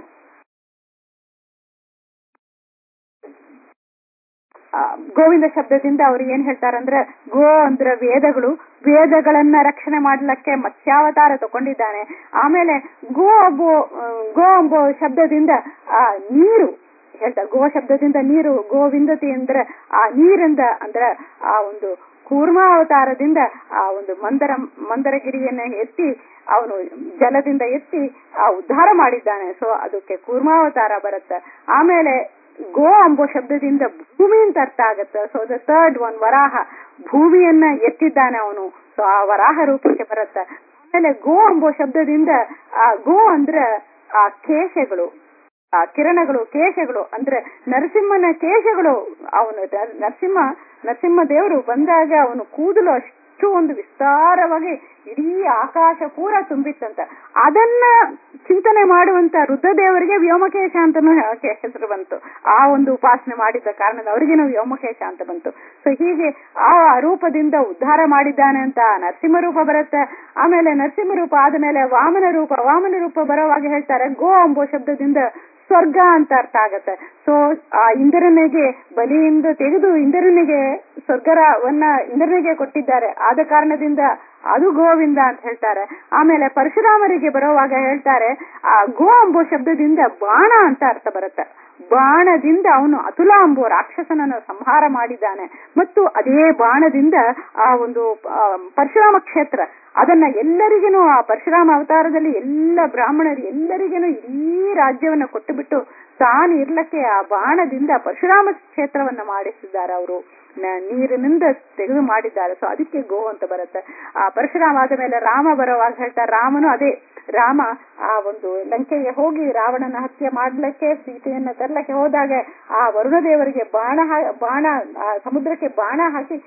ಗೋವಿಂದ ಶಬ್ದದಿಂದ ಅವ್ರು ಏನ್ ಹೇಳ್ತಾರಂದ್ರೆ ಗೋ ಅಂದ್ರೆ ವೇದಗಳು ವೇದಗಳನ್ನ ರಕ್ಷಣೆ ಮಾಡ್ಲಿಕ್ಕೆ ಮತ್ಸ್ಯಾವತಾರ ತಗೊಂಡಿದ್ದಾನೆ ಆಮೇಲೆ ಗೋ ಅಂಬೋ ಗೋ ಎಂಬೋ ಶಬ್ದದಿಂದ ಆ ನೀರು ಹೇಳ್ತಾರೆ ಗೋ ಶಬ್ದದಿಂದ ನೀರು ಗೋವಿಂದತಿ ಅಂದ್ರೆ ಆ ನೀರಿಂದ ಅಂದ್ರೆ ಆ ಒಂದು ಕೂರ್ಮಾವತಾರದಿಂದ ಆ ಒಂದು ಮಂದರ ಮಂದರಗಿರಿಯನ್ನ ಎತ್ತಿ ಅವನು ಜಲದಿಂದ ಎತ್ತಿ ಆ ಉದ್ಧಾರ ಮಾಡಿದ್ದಾನೆ ಸೊ ಅದಕ್ಕೆ ಕೂರ್ಮಾವತಾರ ಬರುತ್ತೆ ಆಮೇಲೆ ಗೋ ಎಂಬೋ ಶಬ್ದದಿಂದ ಭೂಮಿ ಅಂತ ಅರ್ಥ ಆಗತ್ತೆ ಸೊ ದ ಥರ್ಡ್ ಒನ್ ವರಾಹ ಭೂಮಿಯನ್ನ ಎತ್ತಿದ್ದಾನೆ ಅವನು ಸೊ ಆ ವರಾಹ ರೂಪಕ್ಕೆ ಬರುತ್ತೆ ಆಮೇಲೆ ಗೋ ಎಂಬೋ ಶಬ್ದದಿಂದ ಆ ಗೋ ಅಂದ್ರೆ ಆ ಕೇಶಗಳು ಆ ಕಿರಣಗಳು ಕೇಶಗಳು ಅಂದ್ರೆ ನರಸಿಂಹನ ಕೇಶಗಳು ಅವನು ನರಸಿಂಹ ನರಸಿಂಹ ದೇವರು ಬಂದಾಗ ಅವನು ಕೂದಲು ಅಷ್ಟು ಒಂದು ವಿಸ್ತಾರವಾಗಿ ಇಡೀ ಆಕಾಶ ಪೂರ ತುಂಬಿತ್ತಂತ ಅದನ್ನ ಚಿಂತನೆ ಮಾಡುವಂತ ರುದ್ರದೇವರಿಗೆ ವ್ಯೋಮಕೇಶ ಅಂತಾನು ಹೆಸರು ಬಂತು ಆ ಒಂದು ಉಪಾಸನೆ ಮಾಡಿದ ಕಾರಣದ ಅವರಿಗೇನು ವ್ಯೋಮಕೇಶ ಅಂತ ಬಂತು ಸೊ ಹೀಗೆ ಆ ರೂಪದಿಂದ ಉದ್ಧಾರ ಮಾಡಿದ್ದಾನೆ ಅಂತ ನರಸಿಂಹ ರೂಪ ಬರುತ್ತೆ ಆಮೇಲೆ ನರಸಿಂಹ ರೂಪ ಆದ್ಮೇಲೆ ವಾಮನ ರೂಪ ವಾಮನ ರೂಪ ಬರೋವಾಗ ಹೇಳ್ತಾರೆ ಗೋ ಎಂಬೋ ಶಬ್ದದಿಂದ ಸ್ವರ್ಗ ಅಂತ ಅರ್ಥ ಆಗತ್ತೆ ಸೊ ಆ ಇಂದ್ರನಿಗೆ ಬಲಿಯಿಂದ ತೆಗೆದು ಇಂದ್ರನಿಗೆ ಸ್ವರ್ಗವನ್ನ ಇಂದ್ರನಿಗೆ ಕೊಟ್ಟಿದ್ದಾರೆ ಆದ ಕಾರಣದಿಂದ ಅದು ಗೋವಿಂದ ಅಂತ ಹೇಳ್ತಾರೆ ಆಮೇಲೆ ಪರಶುರಾಮರಿಗೆ ಬರುವಾಗ ಹೇಳ್ತಾರೆ ಆ ಗೋ ಎಂಬೋ ಶಬ್ದದಿಂದ ಬಾಣ ಅಂತ ಅರ್ಥ ಬರುತ್ತೆ ಬಾಣದಿಂದ ಅವನು ಅತುಲ ಎಂಬೋ ರಾಕ್ಷಸನನ್ನು ಸಂಹಾರ ಮಾಡಿದ್ದಾನೆ ಮತ್ತು ಅದೇ ಬಾಣದಿಂದ ಆ ಒಂದು ಪರಶುರಾಮ ಕ್ಷೇತ್ರ ಅದನ್ನ ಎಲ್ಲರಿಗೇನು ಆ ಪರಶುರಾಮ ಅವತಾರದಲ್ಲಿ ಎಲ್ಲ ಬ್ರಾಹ್ಮಣರು ಎಲ್ಲರಿಗೇನು ಇಡೀ ರಾಜ್ಯವನ್ನ ಕೊಟ್ಟು ಬಿಟ್ಟು ತಾನು ಇರ್ಲಕ್ಕೆ ಆ ಬಾಣದಿಂದ ಪರಶುರಾಮ ಕ್ಷೇತ್ರವನ್ನ ಮಾಡಿಸಿದ್ದಾರೆ ಅವರು ನೀರಿನಿಂದ ತೆಗೆದು ಮಾಡಿದ್ದಾರೆ ಸೊ ಅದಕ್ಕೆ ಗೋ ಅಂತ ಬರುತ್ತೆ ಆ ಪರಶುರಾಮ ಆದ ಮೇಲೆ ರಾಮ ಬರುವಾಗ ಹೇಳ್ತಾರೆ ರಾಮನು ಅದೇ ರಾಮ ಆ ಒಂದು ಲಂಕೆಗೆ ಹೋಗಿ ರಾವಣನ ಹತ್ಯೆ ಮಾಡ್ಲಿಕ್ಕೆ ಸೀತೆಯನ್ನ ತರ್ಲಕ್ಕೆ ಹೋದಾಗ ಆ ವರುಣದೇವರಿಗೆ ಬಾಣ ಬಾಣ ಸಮುದ್ರಕ್ಕೆ ಬಾಣ ಹಾಕಿ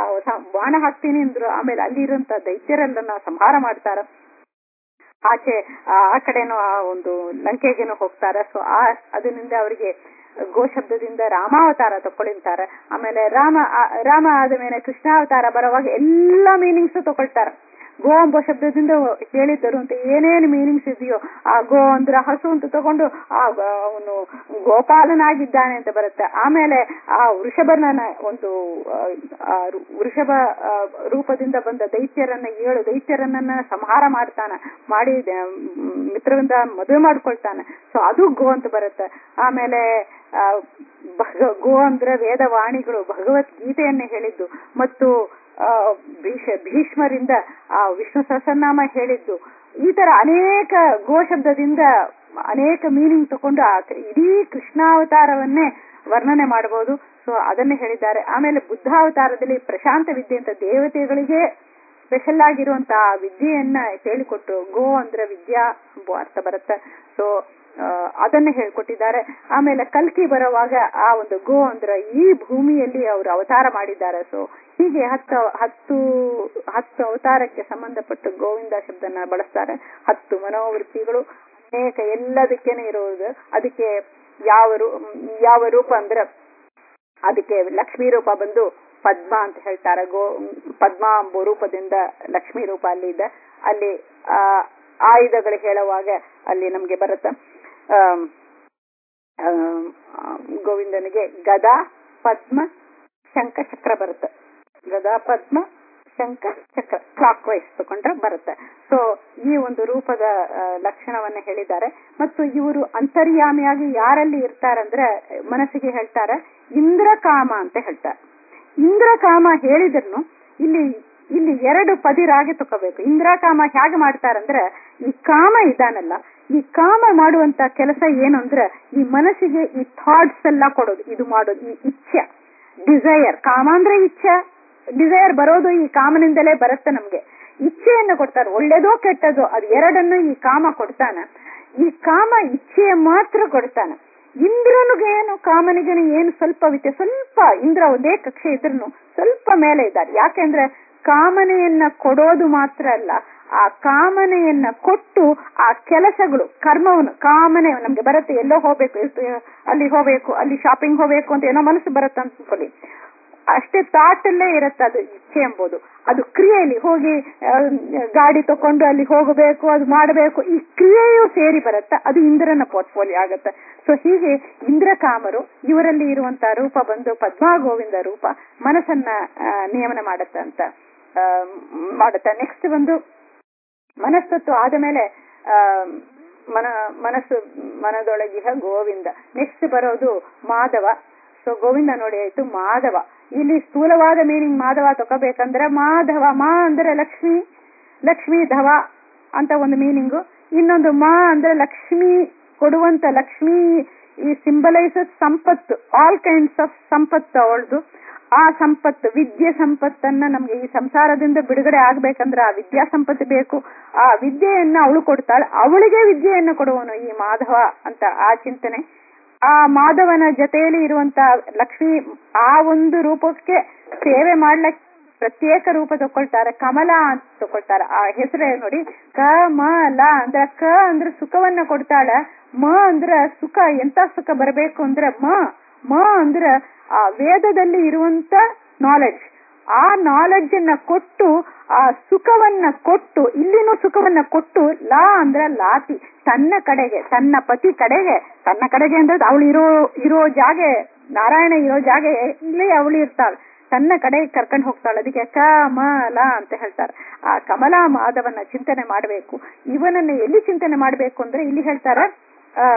ಬಾಣ ಹಾಕ್ತೀನಿ ಅಂದ್ರು ಆಮೇಲೆ ಅಲ್ಲಿರುವಂತ ದೈತ್ಯರೆಲ್ಲನ್ನ ಸಂಹಾರ ಮಾಡ್ತಾರ ಆಚೆ ಆ ಕಡೆನೂ ಆ ಒಂದು ಲಂಕೆಗೇನು ಹೋಗ್ತಾರೆ ಸೊ ಆ ಅದರಿಂದ ಅವರಿಗೆ ಗೋ ಶಬ್ದದಿಂದ ರಾಮಾವತಾರ ತಗೊಳ್ತಾರೆ ಆಮೇಲೆ ರಾಮ ರಾಮ ಆದ ಮೇಲೆ ಕೃಷ್ಣಾವತಾರ ಬರುವಾಗ ಎಲ್ಲಾ ಮೀನಿಂಗ್ಸ್ ತಗೊಳ್ತಾರೆ ಗೋ ಎಂಬ ಶಬ್ದದಿಂದ ಹೇಳಿದ್ದರು ಅಂತ ಏನೇನು ಮೀನಿಂಗ್ಸ್ ಇದೆಯೋ ಆ ಗೋ ಅಂದ್ರೆ ಹಸು ಅಂತ ತಗೊಂಡು ಆ ಅವನು ಗೋಪಾಲನಾಗಿದ್ದಾನೆ ಅಂತ ಬರುತ್ತೆ ಆಮೇಲೆ ಆ ವೃಷಭನ ಒಂದು ವೃಷಭ ರೂಪದಿಂದ ಬಂದ ದೈತ್ಯರನ್ನ ಏಳು ದೈತ್ಯರನ್ನ ಸಂಹಾರ ಮಾಡ್ತಾನೆ ಮಾಡಿ ಮಿತ್ರವಿಂದ ಮದುವೆ ಮಾಡ್ಕೊಳ್ತಾನೆ ಸೊ ಅದು ಗೋ ಅಂತ ಬರುತ್ತೆ ಆಮೇಲೆ ಗೋ ಅಂದ್ರೆ ವೇದವಾಣಿಗಳು ಭಗವದ್ಗೀತೆಯನ್ನೇ ಹೇಳಿದ್ದು ಮತ್ತು ಆ, ಭೀಷ ಭೀಷ್ಮರಿಂದ ಆ ವಿಷ್ಣು ಸಹಸ್ರನಾಮ ಹೇಳಿದ್ದು ಈ ತರ ಅನೇಕ ಗೋಶಬ್ದದಿಂದ ಅನೇಕ ಮೀನಿಂಗ್ ತಕೊಂಡು ಆ ಕ- ಇಡೀ ಕೃಷ್ಣಾವತಾರವನ್ನೇ ವರ್ಣನೆ ಮಾಡಬಹುದು ಸೊ ಅದನ್ನೇ ಹೇಳಿದ್ದಾರೆ ಆಮೇಲೆ ಬುದ್ಧಾವತಾರದಲ್ಲಿ ಪ್ರಶಾಂತ ವಿದ್ಯೆ ಅಂತ ದೇವತೆಗಳಿಗೆ ಸ್ಪೆಷಲ್ ಆಗಿರುವಂತಹ ವಿದ್ಯೆಯನ್ನ ಹೇಳಿಕೊಟ್ಟು ಗೋ ಅಂದ್ರೆ ವಿದ್ಯಾ ಎಂಬ ಅರ್ಥ ಬರುತ್ತೆ ಸೊ ಅದನ್ನ ಹೇಳ್ಕೊಟ್ಟಿದ್ದಾರೆ ಆಮೇಲೆ ಕಲ್ಕಿ ಬರುವಾಗ ಆ ಒಂದು ಗೋ ಅಂದ್ರೆ ಈ ಭೂಮಿಯಲ್ಲಿ ಅವರು ಅವತಾರ ಮಾಡಿದ್ದಾರೆ ಸೊ ಹೀಗೆ ಹತ್ತು ಹತ್ತು ಹತ್ತು ಅವತಾರಕ್ಕೆ ಸಂಬಂಧಪಟ್ಟು ಗೋವಿಂದ ಶಬ್ದನ ಬಳಸ್ತಾರೆ ಹತ್ತು ಮನೋವೃತ್ತಿಗಳು ಅನೇಕ ಎಲ್ಲದಕ್ಕೇನೆ ಇರುವುದು ಅದಕ್ಕೆ ಯಾವ ರೂ ಯಾವ ರೂಪ ಅಂದ್ರೆ ಅದಕ್ಕೆ ಲಕ್ಷ್ಮೀ ರೂಪ ಬಂದು ಪದ್ಮ ಅಂತ ಹೇಳ್ತಾರೆ ಗೋ ಪದ್ಮ ಎಂಬ ರೂಪದಿಂದ ಲಕ್ಷ್ಮೀ ರೂಪ ಅಲ್ಲಿ ಇದೆ ಅಲ್ಲಿ ಆ ಆಯುಧಗಳು ಹೇಳುವಾಗ ಅಲ್ಲಿ ನಮ್ಗೆ ಬರುತ್ತೆ ಆಮ್, ಆಮ್, ಗೋವಿಂದನಿಗೆ ಗದಾ ಪದ್ಮ ಶಂಖ ಚಕ್ರ ಬರುತ್ತೆ ಗದಾ ಪದ್ಮ ಶಂಖ ಚಕ್ರ ಕ್ಲಾಕ್ ವೈಸ್ ತಗೊಂಡ್ರೆ ಬರುತ್ತೆ ಸೊ ಈ ಒಂದು ರೂಪದ ಆ, ಲಕ್ಷಣವನ್ನ ಹೇಳಿದ್ದಾರೆ ಮತ್ತು ಇವರು ಅಂತರ್ಯಾಮಿಯಾಗಿ ಯಾರಲ್ಲಿ ಇರ್ತಾರಂದ್ರೆ ಮನಸ್ಸಿಗೆ ಹೇಳ್ತಾರೆ ಇಂದ್ರಕಾಮ ಅಂತ ಹೇಳ್ತಾರೆ ಇಂದ್ರಕಾಮ ಹೇಳಿದ್ರು ಇಲ್ಲಿ ಇಲ್ಲಿ ಎರಡು ಪದಿರಾಗಿ ತಗೋಬೇಕು ಇಂದ್ರಕಾಮ ಹೇಗೆ ಮಾಡ್ತಾರಂದ್ರೆ ಈ ಕಾಮ ಇದಾನಲ್ಲ ಈ ಕಾಮ ಮಾಡುವಂತ ಕೆಲಸ ಏನು ಅಂದ್ರೆ ಈ ಮನಸ್ಸಿಗೆ ಈ ಥಾಟ್ಸ್ ಎಲ್ಲ ಕೊಡೋದು ಇದು ಮಾಡೋದು ಈ ಇಚ್ಛೆ ಡಿಸೈರ್ ಕಾಮ ಅಂದ್ರೆ ಇಚ್ಛೆ ಡಿಸೈರ್ ಬರೋದು ಈ ಕಾಮನಿಂದಲೇ ಬರುತ್ತೆ ನಮ್ಗೆ ಇಚ್ಛೆಯನ್ನು ಕೊಡ್ತಾರೆ ಒಳ್ಳೇದೋ ಕೆಟ್ಟದೋ ಅದು ಎರಡನ್ನು ಈ ಕಾಮ ಕೊಡ್ತಾನೆ ಈ ಕಾಮ ಇಚ್ಛೆಯ ಮಾತ್ರ ಕೊಡ್ತಾನೆ ಇಂದ್ರನಿಗೆ ಏನು ಕಾಮನಿಗೆ ಏನು ಸ್ವಲ್ಪ ವ್ಯತ್ಯಾಸ ಸ್ವಲ್ಪ ಇಂದ್ರ ಒಂದೇ ಕಕ್ಷೆ ಇದ್ರೂ ಸ್ವಲ್ಪ ಮೇಲೆ ಇದ್ದಾರೆ ಯಾಕೆಂದ್ರೆ ಕಾಮನೆಯನ್ನ ಕೊಡೋದು ಮಾತ್ರ ಅಲ್ಲ ಆ ಕಾಮನೆಯನ್ನ ಕೊಟ್ಟು ಆ ಕೆಲಸಗಳು ಕರ್ಮವನ್ನು ಕಾಮನೆ ನಮ್ಗೆ ಬರುತ್ತೆ ಎಲ್ಲೋ ಹೋಗ್ಬೇಕು ಎಷ್ಟು- ಅಲ್ಲಿ ಹೋಗ್ಬೇಕು ಅಲ್ಲಿ ಶಾಪಿಂಗ್ ಹೋಗ್ಬೇಕು ಅಂತ ಏನೋ ಮನಸ್ಸು ಬರುತ್ತೆ ಅಂತ ಅನ್ಕೊಳ್ಳಿ ಅಷ್ಟೇ ಥಾಟ್ ಅಲ್ಲೇ ಇರುತ್ತೆ ಅದು ಇಚ್ಛೆ ಎಂಬುದು ಅದು ಕ್ರಿಯೆಯಲ್ಲಿ ಹೋಗಿ ಆ, ಗಾಡಿ ತಕೊಂಡು ಅಲ್ಲಿ ಹೋಗಬೇಕು ಅದು ಮಾಡಬೇಕು ಈ ಕ್ರಿಯೆಯು ಸೇರಿ ಬರುತ್ತೆ ಅದು ಇಂದ್ರನ ಪೋರ್ಟ್ಫೋಲಿಯೋ ಆಗುತ್ತೆ ಸೊ ಹೀಗೆ ಇಂದ್ರಕಾಮರು ಇವರಲ್ಲಿ ಇರುವಂತಹ ರೂಪ ಬಂದು ಪದ್ಮಾ ಗೋವಿಂದ ರೂಪ ಮನಸ್ಸನ್ನ ಆ, ನಿಯಮನ ಮಾಡುತ್ತೆ ಅಂತ ಆ, ಮಾಡುತ್ತೆ ನೆಕ್ಸ್ಟ್ ಬಂದು ಮನಸ್ತತ್ವ ಆದ ಮೇಲೆ ಆ, ಮನ ಮನಸ್ಸು ಮನದೊಳಗಿಹ ಗೋವಿಂದ ನೆಕ್ಸ್ಟ್ ಬರೋದು ಮಾಧವ ಸೊ ಗೋವಿಂದ ನೋಡಿ ಆಯ್ತು ಮಾಧವ ಇಲ್ಲಿ ಸ್ಥೂಲವಾದ ಮೀನಿಂಗ್ ಮಾಧವ ತಗೋಬೇಕಂದ್ರೆ ಮಾಧವ ಮಾ ಅಂದ್ರೆ ಲಕ್ಷ್ಮಿ ಲಕ್ಷ್ಮಿ ಧವ ಅಂತ ಒಂದು ಮೀನಿಂಗು ಇನ್ನೊಂದು ಮಾ ಅಂದ್ರೆ ಲಕ್ಷ್ಮಿ ಕೊಡುವಂತ ಲಕ್ಷ್ಮಿ ಈ ಸಿಂಬಲೈಸಸ್ ಸಂಪತ್ತು ಆಲ್ ಕೈಂಡ್ಸ್ ಆಫ್ ಸಂಪತ್ತು ಅವಳದು ಆ ಸಂಪತ್ತು ವಿದ್ಯೆ ಸಂಪತ್ತನ್ನ ನಮ್ಗೆ ಈ ಸಂಸಾರದಿಂದ ಬಿಡುಗಡೆ ಆಗ್ಬೇಕಂದ್ರೆ ಆ ವಿದ್ಯಾ ಸಂಪತ್ತು ಬೇಕು ಆ ವಿದ್ಯೆಯನ್ನ ಅವಳು ಕೊಡ್ತಾಳೆ ಅವಳಿಗೆ ವಿದ್ಯೆಯನ್ನ ಕೊಡುವನು ಈ ಮಾಧವ ಅಂತ ಆ ಚಿಂತನೆ ಆ ಮಾಧವನ ಜೊತೆಯಲ್ಲಿ ಇರುವಂತ ಲಕ್ಷ್ಮಿ ಆ ಒಂದು ರೂಪಕ್ಕೆ ಸೇವೆ ಮಾಡ್ಲಿಕ್ಕೆ ಪ್ರತ್ಯೇಕ ರೂಪ ತಕೊಳ್ತಾರೆ ಕಮಲ ಅಂತ ತಕೊಳ್ತಾರೆ ಆ ಹೆಸರೇ ನೋಡಿ ಕಮಲ ಅಂದ್ರೆ ಕ ಅಂದ್ರೆ ಸುಖವನ್ನ ಕೊಡ್ತಾಳೆ ಮ ಅಂದ್ರೆ ಸುಖ ಎಂತ ಸುಖ ಬರಬೇಕು ಅಂದ್ರೆ ಮ ಮ ಅಂದ್ರೆ ಆ ವೇದದಲ್ಲಿ ಇರುವಂತ ನಾಲೆಡ್ಜ್ ಆ ನಾಲೆಡ್ಜ್ ಅನ್ನ ಕೊಟ್ಟು ಆ ಸುಖವನ್ನ ಕೊಟ್ಟು ಇಲ್ಲಿನೂ ಸುಖವನ್ನ ಕೊಟ್ಟು ಲಾ ಅಂದ್ರೆ ಲಾತಿ ತನ್ನ ಕಡೆಗೆ ತನ್ನ ಪತಿ ಕಡೆಗೆ ತನ್ನ ಕಡೆಗೆ ಅಂದ್ರೆ ಅವಳು ಇರೋ ಇರೋ ಜಾಗೆ ನಾರಾಯಣ ಇರೋ ಜಾಗೆ ಇಲ್ಲಿ ಅವಳು ಇರ್ತಾಳೆ ತನ್ನ ಕಡೆಗೆ ಕರ್ಕೊಂಡು ಹೋಗ್ತಾಳೆ ಅದಕ್ಕೆ ಕಮಲ ಅಂತ ಹೇಳ್ತಾರೆ ಆ ಕಮಲಾ ಮಾಧವನ್ನ ಚಿಂತನೆ ಮಾಡಬೇಕು ಇವನನ್ನ ಎಲ್ಲಿ ಚಿಂತನೆ ಮಾಡಬೇಕು ಅಂದ್ರೆ ಇಲ್ಲಿ ಹೇಳ್ತಾರೆ ಆ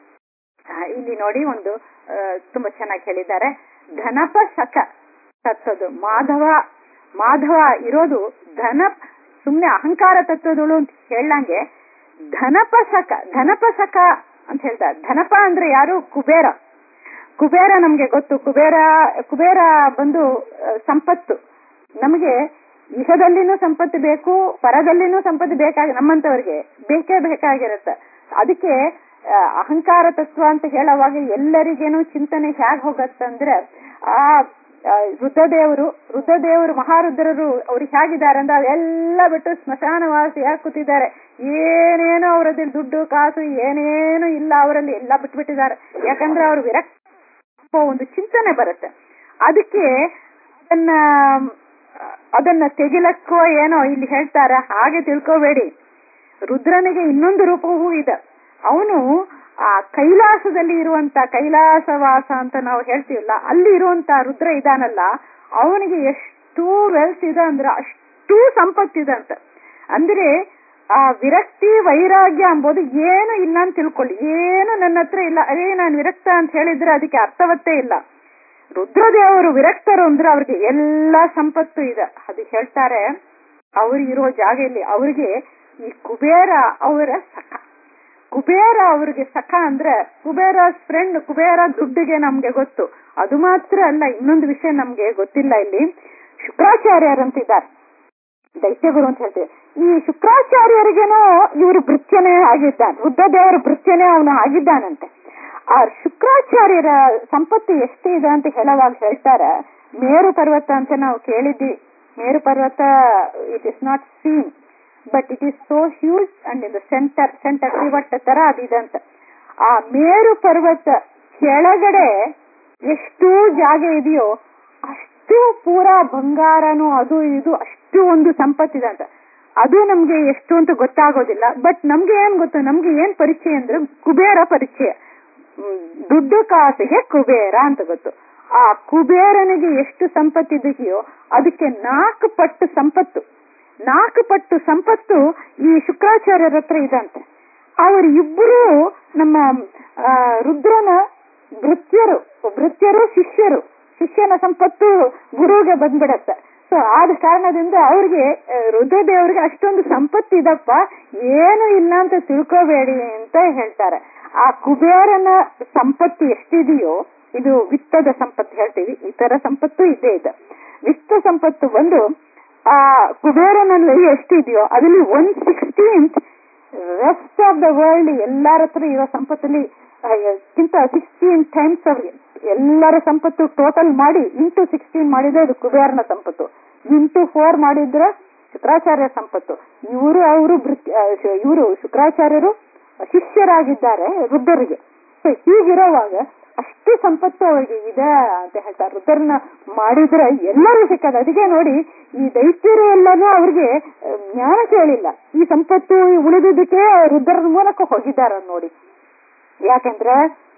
ಆ, ಇಲ್ಲಿ ನೋಡಿ ಒಂದು ಆ, ತುಂಬಾ ಚೆನ್ನಾಗಿ ಹೇಳಿದ್ದಾರೆ ಧನಪ ಸಖ ತತ್ವದು ಮಾಧವ ಮಾಧವ ಇರೋದು ಧನ ಸುಮ್ನೆ ಅಹಂಕಾರ ತತ್ವದಳು ಅಂತ ಹೇಳಂಗೆ ಧನಪ ಸಖ ಧನಪ ಸಖ ಅಂತ ಹೇಳ್ತಾರೆ ಧನಪ ಅಂದ್ರೆ ಯಾರು ಕುಬೇರ ಕುಬೇರ ನಮ್ಗೆ ಗೊತ್ತು ಕುಬೇರ ಕುಬೇರ ಬಂದು ಆ, ಸಂಪತ್ತು ನಮಗೆ ಇಹದಲ್ಲಿನೂ ಸಂಪತ್ತು ಬೇಕು ಪರದಲ್ಲಿನೂ ಸಂಪತ್ತು ಬೇಕಾಗಿ ನಮ್ಮಂತವ್ರಿಗೆ ಬೇಕೇ ಬೇಕಾಗಿರುತ್ತೆ ಅದಕ್ಕೆ ಆ, ಅಹಂಕಾರ ತತ್ವ ಅಂತ ಹೇಳುವಾಗ ಎಲ್ಲರಿಗೇನು ಚಿಂತನೆ ಹೇಗ್ ಹೋಗತ್ತಂದ್ರೆ ಆ ಆ, ರುದ್ರದೇವರು ರುದ್ರದೇವರು ಮಹಾರುದ್ರರು ಅವ್ರು ಹೇಗಿದ್ದಾರೆ ಅಂದ್ರೆ ಅದೆಲ್ಲ ಬಿಟ್ಟು ಸ್ಮಶಾನವಾಸಿಯಾಗಿ ಕೂತಿದ್ದಾರೆ ಏನೇನೋ ಅವರಲ್ಲಿ ದುಡ್ಡು ಕಾಸು ಏನೇನು ಇಲ್ಲ ಅವರಲ್ಲಿ ಎಲ್ಲ ಬಿಟ್ಬಿಟ್ಟಿದ್ದಾರೆ ಯಾಕಂದ್ರೆ ಅವರು ವಿರಕ್ತ ಒಂದು ಚಿಂತನೆ ಬರುತ್ತೆ ಅದಕ್ಕೆ ಅದನ್ನ ಅದನ್ನ ತೆಗಿಲಕ್ಕೋ ಏನೋ ಇಲ್ಲಿ ಹೇಳ್ತಾರ ಹಾಗೆ ತಿಳ್ಕೋಬೇಡಿ ರುದ್ರನಿಗೆ ಇನ್ನೊಂದು ರೂಪವೂ ಇದೆ ಅವನು ಆ ಕೈಲಾಸದಲ್ಲಿ ಇರುವಂತ ಕೈಲಾಸವಾಸ ಅಂತ ನಾವು ಹೇಳ್ತೀವಲ್ಲ ಅಲ್ಲಿ ಇರುವಂತ ರುದ್ರ ಇದಾನಲ್ಲ ಅವನಿಗೆ ಎಷ್ಟು ವೆಲ್ತ್ ಇದೆ ಅಂದ್ರೆ ಅಷ್ಟು ಸಂಪತ್ತಿದೆ ಅಂತ ಅಂದ್ರೆ ಆ ವಿರಕ್ತಿ ವೈರಾಗ್ಯ ಎಂಬುದು ಏನು ಇಲ್ಲ ಅಂತ ತಿಳ್ಕೊಳ್ಳಿ ಏನು ನನ್ನ ಹತ್ರ ಇಲ್ಲ ಅದೇ ನಾನು ವಿರಕ್ತ ಅಂತ ಹೇಳಿದ್ರೆ ಅದಕ್ಕೆ ಅರ್ಥವತ್ತೇ ಇಲ್ಲ ರುದ್ರದೇವರು ವಿರಕ್ತರು ಅಂದ್ರೆ ಅವ್ರಿಗೆ ಎಲ್ಲಾ ಸಂಪತ್ತು ಇದೆ ಅದು ಹೇಳ್ತಾರೆ ಅವ್ರಿಗಿರೋ ಜಾಗೆಯಲ್ಲಿ ಅವ್ರಿಗೆ ಈ ಕುಬೇರ ಅವರ ಸಖ ಕುಬೇರ ಅವ್ರಿಗೆ ಸಖ ಅಂದ್ರೆ ಕುಬೇರ ಫ್ರೆಂಡ್ ಕುಬೇರ ದುಡ್ಡಿಗೆ ನಮ್ಗೆ ಗೊತ್ತು ಅದು ಮಾತ್ರ ಅಲ್ಲ ಇನ್ನೊಂದು ವಿಷಯ ನಮ್ಗೆ ಗೊತ್ತಿಲ್ಲ ಇಲ್ಲಿ ಶುಕ್ರಾಚಾರ್ಯರಂತಿದ್ದಾರೆ ದೈತ್ಯಗುರು ಅಂತ ಹೇಳ್ತೀವಿ ಈ ಶುಕ್ರಾಚಾರ್ಯರಿಗೇನೋ ಇವರು ಭೃತ್ಯನೇ ಆಗಿದ್ದಾನೆ ರುದ್ರದೇವರ ಭೃತ್ಯನೇ ಅವನು ಆಗಿದ್ದಾನಂತೆ ಆ ಶುಕ್ರಾಚಾರ್ಯರ ಸಂಪತ್ತು ಎಷ್ಟಿದೆ ಅಂತ ಹೇಳುವಾಗ ಹೇಳ್ತಾರೆ ಮೇರು ಪರ್ವತ ಅಂತ ನಾವು ಕೇಳಿದ್ವಿ ಮೇರು ಪರ್ವತ it is not seen but it is so huge and in the centre centre ಇವಟ್ಟ ತರ ಅದಿದೆ ಅಂತ ಆ ಮೇರು ಪರ್ವತ ಕೆಳಗಡೆ ಎಷ್ಟು ಜಾಗ ಇದೆಯೋ ಅಷ್ಟು ಪೂರಾ ಬಂಗಾರನು ಅದು ಇದು ಅಷ್ಟು ಒಂದು ಸಂಪತ್ತಿದೆ ಅಂತ ಅದು ನಮ್ಗೆ ಎಷ್ಟು ಅಂತ ಗೊತ್ತಾಗೋದಿಲ್ಲ ಬಟ್ ನಮ್ಗೆ ಏನ್ ಗೊತ್ತು ನಮ್ಗೆ ಏನ್ ಪರಿಚಯ ಅಂದ್ರೆ ಕುಬೇರ ಪರಿಚಯ ಹ್ಮ್, ದುಡ್ಡು ಕಾಸಿಗೆ ಕುಬೇರ ಅಂತ ಗೊತ್ತು ಆ ಕುಬೇರನಿಗೆ ಎಷ್ಟು ಸಂಪತ್ತಿದೆಯೋ ಅದಕ್ಕೆ ನಾಲ್ಕು ಪಟ್ಟು ಸಂಪತ್ತು ನಾಲ್ಕು ಪಟ್ಟು ಸಂಪತ್ತು ಈ ಶುಕ್ರಾಚಾರ್ಯರ ಹತ್ರ ಇದಂತೆ ಅವರು ಇಬ್ಬರು ನಮ್ಮ ಆ, ರುದ್ರನ ಭೃತ್ಯರು ಭೃತ್ಯರು ಶಿಷ್ಯರು ಶಿಷ್ಯನ ಸಂಪತ್ತು ಗುರುಗೆ ಬಂದ್ಬಿಡತ್ತೆ ಸೊ ಆದ ಕಾರಣದಿಂದ ಅವ್ರಿಗೆ ಆ, ರುದ್ರದೇವ್ರಿಗೆ ಅಷ್ಟೊಂದು ಸಂಪತ್ತು ಇದಪ್ಪ ಏನು ಇಲ್ಲ ಅಂತ ತಿಳ್ಕೋಬೇಡಿ ಅಂತ ಹೇಳ್ತಾರೆ ಆ ಕುಬೇರನ ಸಂಪತ್ತು ಎಷ್ಟಿದೆಯೋ ಇದು ವಿತ್ತದ ಸಂಪತ್ತು ಹೇಳ್ತೀವಿ ಇತರ ಸಂಪತ್ತು ಇದ್ದೇ ಇದೆ ವಿತ್ತ ಸಂಪತ್ತು ಬಂದು ಆ ಕುಬೇರನಲ್ಲಿ ಎಷ್ಟಿದೆಯೋ ಅದರಲ್ಲಿ one sixteenth rest of the world ಎಲ್ಲರ ಹತ್ರ ಇರೋ ಸಂಪತ್ತಲ್ಲಿ ಕಿಂತ ಸಿಕ್ಸ್ಟೀನ್ ಟೈಮ್ಸ್ ಅವ್ರಿಗೆ ಎಲ್ಲರ ಸಂಪತ್ತು ಟೋಟಲ್ ಮಾಡಿ ಇಂಟು ಸಿಕ್ಸ್ಟೀನ್ ಮಾಡಿದ್ರೆ ಅದು ಕುಬೇರನ ಸಂಪತ್ತು ಇಂಟು ಫೋರ್ ಮಾಡಿದ್ರೆ ಶುಕ್ರಾಚಾರ್ಯ ಸಂಪತ್ತು ಇವರು ಅವರು ಇವರು ಶುಕ್ರಾಚಾರ್ಯರು ಶಿಷ್ಯರಾಗಿದ್ದಾರೆ ರುದ್ರರಿಗೆ ಸೊ ಹೀಗಿರೋವಾಗ ಅಷ್ಟು ಸಂಪತ್ತು ಅವರಿಗೆ ಇದೆ ಅಂತ ಹೇಳ್ತಾರೆ ರುದ್ರನ ಮಾಡಿದ್ರೆ ಎಲ್ಲರೂ ಸಿಕ್ಕದ ಅದಕ್ಕೆ ನೋಡಿ ಈ ದೈತ್ಯರು ಎಲ್ಲನೂ ಅವ್ರಿಗೆ ಆ, ಜ್ಞಾನ ಕೇಳಿಲ್ಲ ಈ ಸಂಪತ್ತು ಉಳಿದಿದ್ದಕ್ಕೆ ರುದ್ರನ ಮೂಲಕ ಹೋಗಿದ್ದಾರೆ ನೋಡಿ ಯಾಕೆಂದ್ರೆ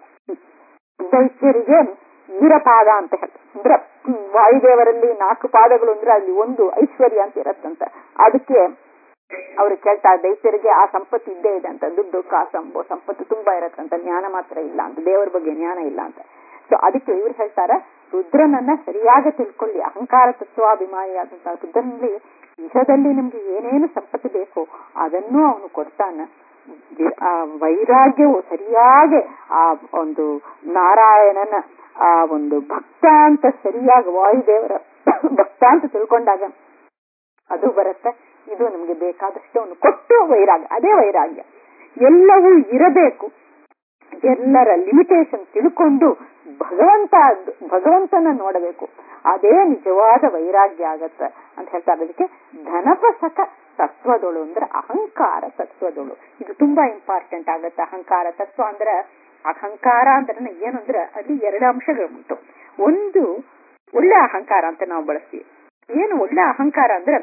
ದೈತ್ಯರಿಗೆ ವೀರಪಾದ ಅಂತ ಹೇಳ್ತಾರೆ ಅಂದ್ರೆ ಹ್ಮ್, ವಾಯುದೇವರಲ್ಲಿ ನಾಲ್ಕು ಪಾದಗಳು ಅಂದ್ರೆ ಅಲ್ಲಿ ಒಂದು ಐಶ್ವರ್ಯ ಅಂತ ಇರತ್ತಂತ ಅದಕ್ಕೆ ಅವ್ರು ಕೇಳ್ತಾರೆ ದೈತ್ಯರಿಗೆ ಆ ಸಂಪತ್ತು ಇದ್ದೇ ಇದೆ ಅಂತ ದುಡ್ಡು ಕಾಸು ಅಂಬೋ ಸಂಪತ್ತು ತುಂಬಾ ಇರತ್ತಂತ ಜ್ಞಾನ ಮಾತ್ರ ಇಲ್ಲ ಅಂತ ದೇವರ ಬಗ್ಗೆ ಜ್ಞಾನ ಇಲ್ಲ ಅಂತ ಸೊ ಅದಕ್ಕೆ ಇವ್ರು ಹೇಳ್ತಾರೆ ರುದ್ರನನ್ನ ಸರಿಯಾಗಿ ತಿಳ್ಕೊಳ್ಳಿ ಅಹಂಕಾರ ತತ್ವಾಭಿಮಾನಿಯಾದಂತಹ ರುದ್ರನಲ್ಲಿ ಇಹದಲ್ಲಿ ನಿಮ್ಗೆ ಏನೇನು ಸಂಪತ್ತು ಬೇಕೋ ಅದನ್ನೂ ಅವನು ಕೊಡ್ತಾನ ವಿ- ಆ ವೈರಾಗ್ಯವು ಸರಿಯಾಗಿ ಆ ಒಂದು ನಾರಾಯಣನ ಆ ಒಂದು ಭಕ್ತ ಅಂತ ಸರಿಯಾಗಿ ವಾಯುದೇವರ ಭಕ್ತ ಅಂತ ತಿಳ್ಕೊಂಡಾಗ ಅದು ಬರುತ್ತೆ ಇದು ನಮ್ಗೆ ಬೇಕಾದಷ್ಟು ಅವನು ಕೊಟ್ಟು ವೈರಾಗ್ಯ ಅದೇ ವೈರಾಗ್ಯ ಎಲ್ಲವೂ ಇರಬೇಕು ಎಲ್ಲರ ಲಿಮಿಟೇಷನ್ ತಿಳ್ಕೊಂಡು ಭಗವಂತ ಭಗವಂತನ ನೋಡಬೇಕು ಅದೇ ನಿಜವಾದ ವೈರಾಗ್ಯ ಆಗತ್ತೆ ಅಂತ ಹೇಳ್ತಾರೆ ಅದಕ್ಕೆ ಧನಪಸಕ ತತ್ವದೊಳು ಅಂದ್ರೆ ಅಹಂಕಾರ ತತ್ವದೊಳು ಇದು ತುಂಬಾ ಇಂಪಾರ್ಟೆಂಟ್ ಆಗತ್ತೆ ಅಹಂಕಾರ ತತ್ವ ಅಂದ್ರೆ ಅಹಂಕಾರ ಅಂದ್ರೆ ಏನು ಅಂದ್ರೆ ಅಲ್ಲಿ ಎರಡು ಅಂಶಗಳು ಉಂಟು ಒಂದು ಒಳ್ಳೆ ಅಹಂಕಾರ ಅಂತ ನಾವು ಬಳಸ್ತೀವಿ ಏನು ಒಳ್ಳೆ ಅಹಂಕಾರ ಅಂದ್ರೆ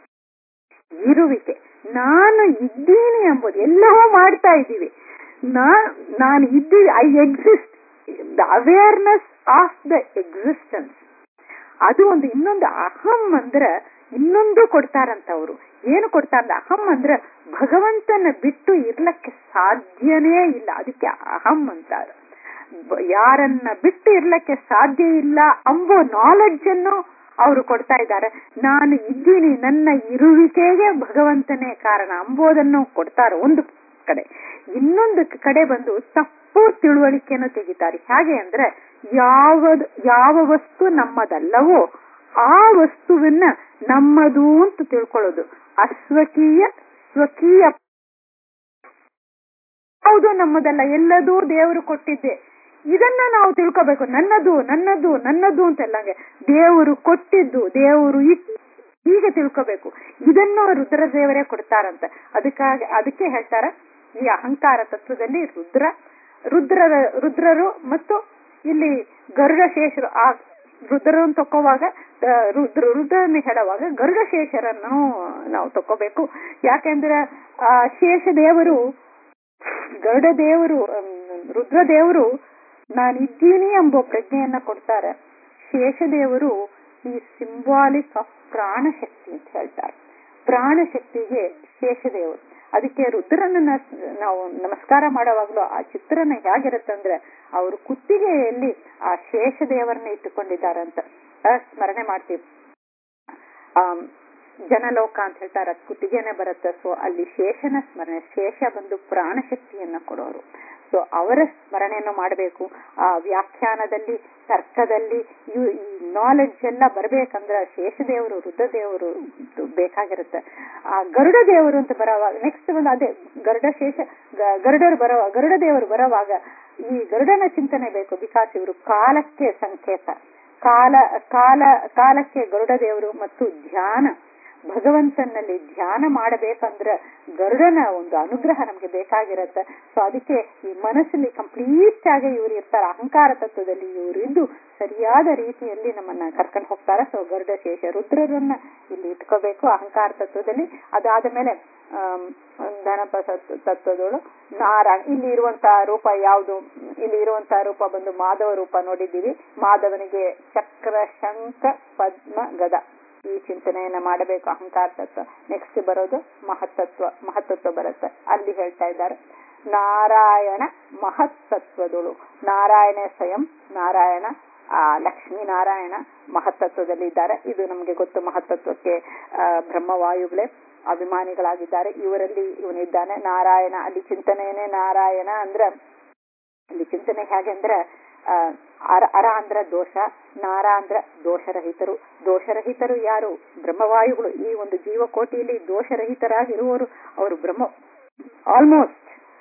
ಇರುವಿಕೆ ನಾನು ಇದ್ದೀನಿ ಎಂಬುದು ಎಲ್ಲವೂ ಮಾಡ್ತಾ ಇದ್ದೀವಿ ನಾ ನಾನು ಇದ್ದೀವಿ I exist the awareness of the existence ಅದು ಒಂದು ಇನ್ನೊಂದು ಅಹಂ ಅಂದ್ರೆ ಇನ್ನೊಂದು ಕೊಡ್ತಾರಂತ ಅವರು ಏನು ಕೊಡ್ತಾರ ಅಹಂ ಅಂದ್ರೆ ಭಗವಂತನ ಬಿಟ್ಟು ಇರ್ಲಕ್ಕೆ ಸಾಧ್ಯನೇ ಇಲ್ಲ ಅದಕ್ಕೆ ಅಹಂ ಅಂತಾರೆ ಬ- ಯಾರನ್ನ ಬಿಟ್ಟು ಇರ್ಲಕ್ಕೆ ಸಾಧ್ಯ ಇಲ್ಲ ಅಂಬೋ ನಾಲೆಡ್ಜ್ ಅನ್ನು ಅವರು ಕೊಡ್ತಾ ಇದ್ದಾರೆ ನಾನು ಇದ್ದೀನಿ ನನ್ನ ಇರುವಿಕೆಗೆ ಭಗವಂತನೇ ಕಾರಣ ಅಂಬೋದನ್ನು ಕೊಡ್ತಾರೆ ಒಂದು ಕಡೆ ಇನ್ನೊಂದು ಕಡೆ ಬಂದು ತಪ್ಪು ತಿಳುವಳಿಕೆಯನ್ನು ತೆಗಿತಾರೆ ಹೇಗೆ ಅಂದ್ರೆ ಯಾವ ಯಾವ ವಸ್ತು ನಮ್ಮದಲ್ಲವೋ ಆ ವಸ್ತುವನ್ನ ನಮ್ಮದು ಅಂತ ತಿಳ್ಕೊಳ್ಳೋದು ಅಸ್ವಕೀಯ ಸ್ವಕೀಯ ಹೌದು ನಮ್ಮದಲ್ಲ ಎಲ್ಲದೂ ದೇವರು ಕೊಟ್ಟಿದ್ದೆ ಇದನ್ನ ನಾವು ತಿಳ್ಕೋಬೇಕು ನನ್ನದು ನನ್ನದು ನನ್ನದು ಅಂತೆಲ್ಲಂಗೆ ದೇವರು ಕೊಟ್ಟಿದ್ದು ದೇವರು ಇಟ್ ಹೀಗೆ ತಿಳ್ಕೋಬೇಕು ಇದನ್ನು ರುದ್ರದೇವರೇ ಕೊಡ್ತಾರಂತ ಅದಕ್ಕಾಗಿ ಅದಕ್ಕೆ ಹೇಳ್ತಾರ ಈ ಅಹಂಕಾರ ತತ್ವದಲ್ಲಿ ರುದ್ರ ರುದ್ರರ ರುದ್ರರು ಮತ್ತು ಇಲ್ಲಿ ಗರುಡಶೇಷರು ಆ ರುದ್ರರನ್ನು ತಕ್ಕೋವಾಗ ಆ, ರುದ್ರ ರುದ್ರನ ಹೇಳುವಾಗ ಗರುಡಶೇಷರನ್ನು ನಾವು ತಕ್ಕೋಬೇಕು ಯಾಕೆಂದ್ರೆ ಆ ಶೇಷದೇವರು ಗರುಡ ದೇವರು ರುದ್ರ ದೇವರು ನಾನಿದ್ದೀನಿ ಎಂಬ ಪ್ರಜ್ಞೆಯನ್ನ ಕೊಡ್ತಾರೆ ಶೇಷದೇವರು ಈ ಸಿಂಬಾಲಿಕ್ ಆಫ್ ಪ್ರಾಣಶಕ್ತಿ ಅಂತ ಹೇಳ್ತಾರೆ ಪ್ರಾಣಶಕ್ತಿಗೆ ಶೇಷದೇವರು ಅದಕ್ಕೆ ರುದ್ರನನ್ನ ನಾವು ನಮಸ್ಕಾರ ಮಾಡುವಾಗ್ಲೂ ಆ ಚಿತ್ರನ ಹೇಗಿರುತ್ತೆ ಅಂದ್ರೆ ಅವರು ಕುತ್ತಿಗೆಯಲ್ಲಿ ಆ ಶೇಷದೇವರನ್ನ ಇಟ್ಟುಕೊಂಡಿದ್ದಾರಂತ ಆ ಸ್ಮರಣೆ ಮಾಡ್ತೀವಿ ಆ ಜನಲೋಕ ಅಂತ ಹೇಳ್ತಾರೆ ಅದ್ ಕುತ್ತಿಗೆನೆ ಬರುತ್ತೆ ಸೊ ಅಲ್ಲಿ ಶೇಷನ ಸ್ಮರಣೆ ಶೇಷ ಬಂದು ಪ್ರಾಣ ಶಕ್ತಿಯನ್ನ ಕೊಡೋರು ಸೊ ಅವರ ಸ್ಮರಣೆಯನ್ನು ಮಾಡಬೇಕು ಆ ವ್ಯಾಖ್ಯಾನದಲ್ಲಿ ತರ್ಕದಲ್ಲಿ ಈ ನಾಲೆಡ್ಜ್ ಎಲ್ಲ ಬರ್ಬೇಕಂದ್ರೆ ಶೇಷದೇವರು ರುದ್ರದೇವರು ಬೇಕಾಗಿರುತ್ತೆ ಆ ಗರುಡ ದೇವರು ಅಂತ ಬರೋವಾಗ ನೆಕ್ಸ್ಟ್ ಒಂದು ಅದೇ ಗರುಡ ಶೇಷ ಗ- ಗರುಡರು ಬರೋ ಗರುಡ ದೇವರು ಬರೋವಾಗ ಈ ಗರುಡನ ಚಿಂತನೆ ಬೇಕು ಬಿಕಾಸ್ ಇವರು ಕಾಲಕ್ಕೆ ಸಂಕೇತ ಕಾಲ ಕಾಲ ಕಾಲಕ್ಕೆ ಗರುಡ ದೇವರು ಮತ್ತು ಧ್ಯಾನ ಭಗವಂತನಲ್ಲಿ ಧ್ಯಾನ ಮಾಡಬೇಕಂದ್ರೆ ಗರುಡನ ಒಂದು ಅನುಗ್ರಹ ನಮ್ಗೆ ಬೇಕಾಗಿರತ್ತೆ ಸೊ ಅದಕ್ಕೆ ಈ ಮನಸ್ಸಲ್ಲಿ ಕಂಪ್ಲೀಟ್ ಆಗಿ ಇವ್ರು ಇರ್ತಾರೆ ಅಹಂಕಾರ ತತ್ವದಲ್ಲಿ ಇವರು ಇದ್ದು ಸರಿಯಾದ ರೀತಿಯಲ್ಲಿ ನಮ್ಮನ್ನ ಕರ್ಕೊಂಡು ಹೋಗ್ತಾರೆ ಸೊ ಗರುಡ ಶೇಷ ರುದ್ರರನ್ನ ಇಲ್ಲಿ ಇಟ್ಕೋಬೇಕು ಅಹಂಕಾರ ತತ್ವದಲ್ಲಿ ಅದಾದ ಮೇಲೆ ಆಮ್, ಗಣಪ ತತ್ವ- ತತ್ವದಳು ನಾರಾಯಣ ಇಲ್ಲಿ ಇರುವಂತಹ ರೂಪ ಯಾವುದು ಇಲ್ಲಿ ಇರುವಂತಹ ರೂಪ ಬಂದು ಮಾಧವ ರೂಪ ನೋಡಿದ್ದೀವಿ ಮಾಧವನಿಗೆ ಚಕ್ರ ಶಂಖ ಪದ್ಮ ಗದ ಈ ಚಿಂತನೆಯನ್ನ ಮಾಡಬೇಕು ಅಹಂಕಾರ ತತ್ವ ನೆಕ್ಸ್ಟ್ ಬರೋದು ಮಹತ್ತತ್ವ ಮಹತ್ತತ್ವ ಬರುತ್ತೆ ಅಲ್ಲಿ ಹೇಳ್ತಾ ಇದ್ದಾರೆ ನಾರಾಯಣ ಮಹತ್ತತ್ವದಳು ನಾರಾಯಣ ಸ್ವಯಂ ನಾರಾಯಣ ಆ ಲಕ್ಷ್ಮೀ ನಾರಾಯಣ ಮಹತ್ತತ್ವದಲ್ಲಿ ಇದ್ದಾರೆ ಇದು ನಮಗೆ ಗೊತ್ತು ಮಹತ್ತತ್ವಕ್ಕೆ ಆ, ಬ್ರಹ್ಮವಾಯುಗಳೇ ಅಭಿಮಾನಿಗಳಾಗಿದ್ದಾರೆ ಇವರಲ್ಲಿ ಇವನಿದ್ದಾನೆ ನಾರಾಯಣ ಅಲ್ಲಿ ಚಿಂತನೆಯೇ ನಾರಾಯಣ ಅಂದ್ರೆ ಇಲ್ಲಿ ಚಿಂತನೆ ಹೇಗೆ ಅಂದ್ರೆ ಆ, ಅರ ಅರ ಅಂದ್ರ ದೋಷ ನಾರ ಅಂದ್ರ ದೋಷರಹಿತರು ದೋಷರಹಿತರು ಯಾರು ಬ್ರಹ್ಮವಾಯುಗಳು ಈ ಒಂದು ಜೀವಕೋಟಿಯಲ್ಲಿ ದೋಷರಹಿತರಾಗಿರುವವರು ಅವರು ಬ್ರಹ್ಮ ಆಲ್ಮೋಸ್ಟ್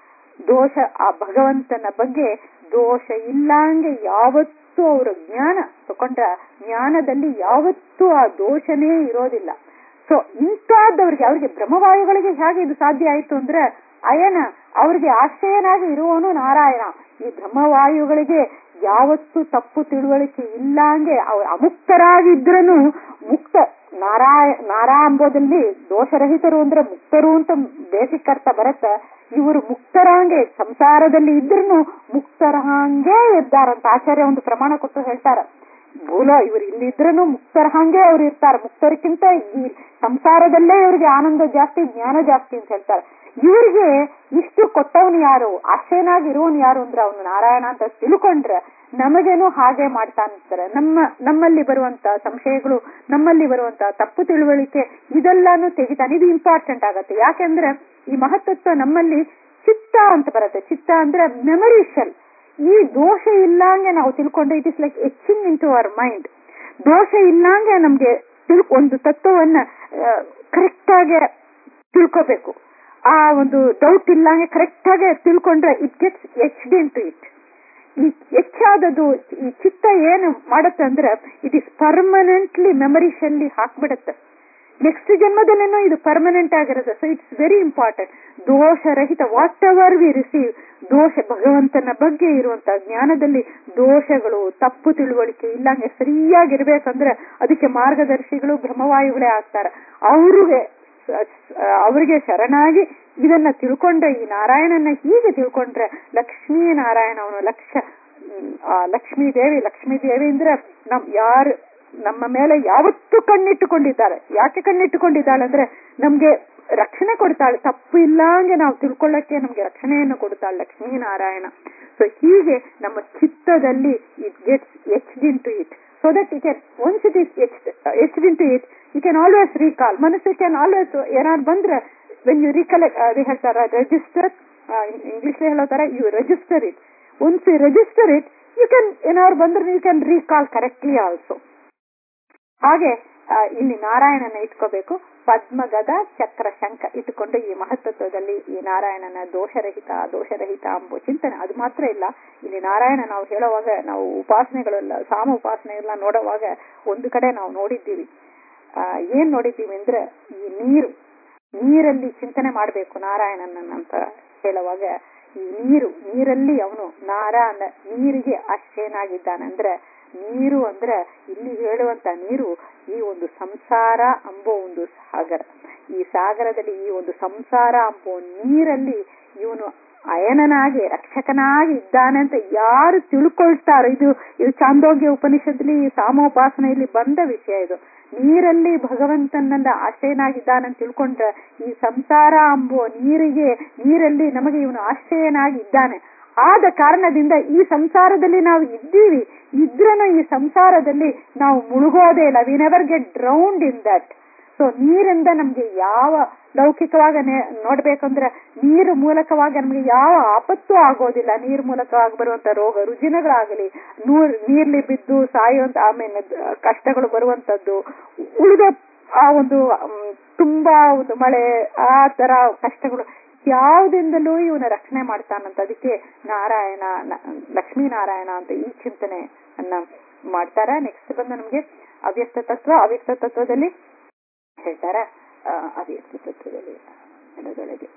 ದೋಷ ಆ ಭಗವಂತನ ಬಗ್ಗೆ ದೋಷ ಇಲ್ಲಂಗೆ ಯಾವತ್ತೂ ಅವರ ಜ್ಞಾನ ತಕೊಂಡ್ರ ಜ್ಞಾನದಲ್ಲಿ ಯಾವತ್ತೂ ಆ ದೋಷನೇ ಇರೋದಿಲ್ಲ ಸೊ ಇಂಥದ್ದವ್ರಿಗೆ ಅವ್ರಿಗೆ ಬ್ರಹ್ಮವಾಯುಗಳಿಗೆ ಹೇಗೆ ಇದು ಸಾಧ್ಯ ಆಯ್ತು ಅಂದ್ರೆ ಅಯನ ಅವ್ರಿಗೆ ಆಶ್ರಯನಾಗಿ ಇರುವವನು ನಾರಾಯಣ ಈ ಬ್ರಹ್ಮವಾಯುಗಳಿಗೆ ಯಾವತ್ತೂ ತಪ್ಪು ತಿಳುವಳಿಕೆ ಇಲ್ಲಂಗೆ ಅವ್ರು ಅಮುಕ್ತರಾಗಿದ್ರನು ಮುಕ್ತ ನಾರಾಯ ನಾರಾ ಎಂಬುದಲ್ಲಿ ದೋಷರಹಿತರು ಅಂದ್ರೆ ಮುಕ್ತರು ಅಂತ ಬೇಸಿಕ್ ಅರ್ಥ ಬರತ್ತ ಇವರು ಮುಕ್ತರಾಂಗೆ ಸಂಸಾರದಲ್ಲಿ ಇದ್ರೂ ಮುಕ್ತರಾಂಗೆ ಇದ್ದಾರಂತ ಆಚಾರ್ಯ ಒಂದು ಪ್ರಮಾಣ ಕೊಟ್ಟು ಹೇಳ್ತಾರ ಭೂಲ ಇವ್ರು ಇಲ್ಲಿದ್ರೂ ಮುಕ್ತರ ಹಂಗೆ ಅವ್ರು ಇರ್ತಾರೆ ಮುಕ್ತರಕ್ಕಿಂತ ಈ ಸಂಸಾರದಲ್ಲೇ ಇವ್ರಿಗೆ ಆನಂದ ಜಾಸ್ತಿ ಜ್ಞಾನ ಜಾಸ್ತಿ ಅಂತ ಹೇಳ್ತಾರೆ ಇವ್ರಿಗೆ ಇಷ್ಟು ಕೊಟ್ಟವನು ಯಾರು ಆಶ್ರಯನಾಗಿ ಇರುವವನು ಯಾರು ಅಂದ್ರೆ ಅವನು ನಾರಾಯಣ ಅಂತ ತಿಳ್ಕೊಂಡ್ರೆ ನಮಗೇನು ಹಾಗೆ ಮಾಡ್ತಾ ಅಂತಾರೆ ನಮ್ಮ ನಮ್ಮಲ್ಲಿ ಬರುವಂತ ಸಂಶಯಗಳು ನಮ್ಮಲ್ಲಿ ಬರುವಂತ ತಪ್ಪು ತಿಳುವಳಿಕೆ ಇದೆಲ್ಲಾನು ತೆಗಿತಾನೆ ಇದು ಇಂಪಾರ್ಟೆಂಟ್ ಆಗತ್ತೆ ಯಾಕೆಂದ್ರೆ ಈ ಮಹತ್ತತ್ವ ನಮ್ಮಲ್ಲಿ ಚಿತ್ತ ಅಂತ ಬರುತ್ತೆ ಚಿತ್ತ ಅಂದ್ರೆ ಮೆಮರಿ ಶೆಲ್ ಈ ದೋಷ ಇಲ್ಲಂಗೆ ನಾವು ತಿಳ್ಕೊಂಡ್ರೆ it is like etching into our mind ದೋಷ ಇಲ್ಲಂಗೆ ನಮ್ಗೆ ತಿಳ್ ಒಂದು ತತ್ವವನ್ನ ಕರೆಕ್ಟ್ ಆಗಿ ತಿಳ್ಕೋಬೇಕು ಆ ಒಂದು ಡೌಟ್ ಇಲ್ಲಂಗೆ ಕರೆಕ್ಟ್ ಆಗಿ ತಿಳ್ಕೊಂಡ್ರೆ it gets etched to it ಈ ಹೆಚ್ಚಾದದು ಈ ಚಿತ್ತ ಏನು ಮಾಡುತ್ತೆ ಅಂದ್ರೆ ಇಟ್ ಇಸ್ ಪರ್ಮನೆಂಟ್ಲಿ ಮೆಮರಿ ಶೆಲ್ಲಿ ಹಾಕ್ಬಿಡುತ್ತೆ ನೆಕ್ಸ್ಟ್ ಜನ್ಮದಲ್ಲೇನೋ ಇದು ಪರ್ಮನೆಂಟ್ ಆಗಿರುತ್ತೆ ಸೊ ಇಟ್ಸ್ ವೆರಿ ಇಂಪಾರ್ಟೆಂಟ್ ದೋಷರಹಿತ ವಾಟ್ ಎವರ್ ವಿ ರಿಸೀವ್ ದೋಷ ಭಗವಂತನ ಬಗ್ಗೆ ಇರುವಂತ ಜ್ಞಾನದಲ್ಲಿ ದೋಷಗಳು ತಪ್ಪು ತಿಳುವಳಿಕೆ ಇಲ್ಲಂಗೆ ಸರಿಯಾಗಿರ್ಬೇಕಂದ್ರೆ ಅದಕ್ಕೆ ಮಾರ್ಗದರ್ಶಿಗಳು ಬ್ರಹ್ಮವಾಯುಗಳೇ ಆಗ್ತಾರೆ ಅವ್ರಿಗೆ ಅವರಿಗೆ ಶರಣಾಗಿ ಇದನ್ನ ತಿಳ್ಕೊಂಡ್ರೆ ಈ ನಾರಾಯಣನ ಹೀಗೆ ತಿಳ್ಕೊಂಡ್ರೆ ಲಕ್ಷ್ಮೀ ನಾರಾಯಣ ಅವನು ಲಕ್ಷ ಆ ಲಕ್ಷ್ಮೀ ದೇವಿ ಲಕ್ಷ್ಮೀ ದೇವಿ ಅಂದ್ರೆ ನಮ್ ಯಾರು ನಮ್ಮ ಮೇಲೆ ಯಾವತ್ತೂ ಕಣ್ಣಿಟ್ಟುಕೊಂಡಿದ್ದಾರೆ ಯಾಕೆ ಕಣ್ಣಿಟ್ಟುಕೊಂಡಿದ್ದಾಳೆ ಅಂದ್ರೆ ನಮ್ಗೆ ರಕ್ಷಣೆ ಕೊಡ್ತಾಳೆ ತಪ್ಪು ಇಲ್ಲಂಗೆ ನಾವು ತಿಳ್ಕೊಳ್ಳಕ್ಕೆ ನಮ್ಗೆ ರಕ್ಷಣೆಯನ್ನು ಕೊಡ್ತಾಳೆ ಲಕ್ಷ್ಮೀ ನಾರಾಯಣ ಸೊ ಹೀಗೆ ನಮ್ಮ ಚಿತ್ತದಲ್ಲಿ it gets etch into it so that you can once it is etch into it you can always recall ಮನಸ್ಸು ಕ್ಯಾನ್ ಆಲ್ವೇಸ್ ಏನಾದ್ರು ಬಂದ್ರೆ ವೆನ್ ಯು ರೀಕಲೆಕ್ಟ್ ಅದೇ ಹೇಳ್ತಾರ ರಿಜಿಸ್ಟರ್ ಇಂಗ್ಲಿಷ್ ಹೇಳೋ ತರ you register it once you register it you can ಏನಾದ್ರು ಬಂದ್ರೆ you can recall correctly also ಹಾಗೆ ಆ, ಇಲ್ಲಿ ನಾರಾಯಣನ ಇಟ್ಕೋಬೇಕು ಪದ್ಮಗದ ಚಕ್ರ ಶಂಖ ಇಟ್ಟುಕೊಂಡು ಈ ಮಹತ್ತತ್ವದಲ್ಲಿ ಈ ನಾರಾಯಣನ ದೋಷರಹಿತ ದೋಷರಹಿತ ಎಂಬ ಚಿಂತನೆ ಅದು ಮಾತ್ರ ಇಲ್ಲ ಇಲ್ಲಿ ನಾರಾಯಣ ನಾವು ಹೇಳುವಾಗ ನಾವು ಉಪಾಸನೆಗಳೆಲ್ಲ ಸಾಮ ಉಪಾಸನೆಗಳನ್ನ ನೋಡುವಾಗ ಒಂದು ಕಡೆ ನಾವು ನೋಡಿದ್ದೀವಿ ಆ, ಏನ್ ನೋಡಿದ್ದೀವಿ ಅಂದ್ರೆ ಈ ನೀರು ನೀರಲ್ಲಿ ಚಿಂತನೆ ಮಾಡಬೇಕು ನಾರಾಯಣನ ಅಂತ ಹೇಳುವಾಗ ಈ ನೀರು ನೀರಲ್ಲಿ ಅವನು ನಾರ ಅಂದ ನೀರಿಗೆ ಆಶ್ರಯನಾಗಿದ್ದಾನಂದ್ರೆ ನೀರು ಅಂದ್ರೆ ಇಲ್ಲಿ ಹೇಳುವಂತ ನೀರು ಈ ಒಂದು ಸಂಸಾರ ಅಂಬೋ ಒಂದು ಸಾಗರ ಈ ಸಾಗರದಲ್ಲಿ ಈ ಒಂದು ಸಂಸಾರ ಅಂಬೋ ನೀರಲ್ಲಿ ಇವನು ಅಯನನಾಗಿ ರಕ್ಷಕನಾಗಿ ಇದ್ದಾನೆ ಅಂತ ಯಾರು ತಿಳ್ಕೊಳ್ತಾರೋ ಇದು ಇದು ಚಾಂದೋಗ್ಯ ಉಪನಿಷತ್ಲಿ ಸಾಮೋಪಾಸನೆಯಲ್ಲಿ ಬಂದ ವಿಷಯ ಇದು ನೀರಲ್ಲಿ ಭಗವಂತನನ್ನ ಆಶ್ರಯನಾಗಿದ್ದಾನಂತ ತಿಳ್ಕೊಂಡ್ರೆ ಈ ಸಂಸಾರ ಅಂಬುವ ನೀರಿಗೆ ನೀರಲ್ಲಿ ನಮಗೆ ಇವನು ಆಶ್ರಯನಾಗಿ ಇದ್ದಾನೆ ಆದ ಕಾರಣದಿಂದ ಈ ಸಂಸಾರದಲ್ಲಿ ನಾವು ಇದ್ದೀವಿ ಇದ್ರನು ಈ ಸಂಸಾರದಲ್ಲಿ ನಾವು ಮುಳುಗೋದೇ ಇಲ್ಲ we never get drowned in that so ನೀರಿಂದ ನಮ್ಗೆ ಯಾವ ಲೌಕಿಕವಾಗಿ ನೋಡ್ಬೇಕಂದ್ರೆ ನೀರು ಮೂಲಕವಾಗಿ ನಮ್ಗೆ ಯಾವ ಆಪತ್ತು ಆಗೋದಿಲ್ಲ ನೀರ್ ಮೂಲಕವಾಗಿ ಬರುವಂತ ರೋಗ ರುಜಿನಗಳಾಗಲಿ ನೂರ್ ನೀರ್ಲಿ ಬಿದ್ದು ಸಾಯುವಂತ ಆಮೇಲೆ ಕಷ್ಟಗಳು ಬರುವಂತದ್ದು ಉಳಿದ ಆ ಒಂದು ತುಂಬಾ ಒಂದು ಮಳೆ ಆ ತರ ಕಷ್ಟಗಳು ಯಾವುದಿಂದಲೂ ಇವನ ರಕ್ಷಣೆ ಮಾಡ್ತಾನಂತ ಅದಕ್ಕೆ ನಾರಾಯಣ ಲಕ್ಷ್ಮೀ ನಾರಾಯಣ ಅಂತ ಈ ಚಿಂತನೆ ಅನ್ನ ಮಾಡ್ತಾರ ನೆಕ್ಸ್ಟ್ ಬಂದು ನಮ್ಗೆ ಅವ್ಯಕ್ತ ತತ್ವ ಅವ್ಯಕ್ತ ತತ್ವದಲ್ಲಿ ಹೇಳ್ತಾರ ಅವ್ಯಕ್ತ ತತ್ವದಲ್ಲಿ ಎಡದೊಳಗೆ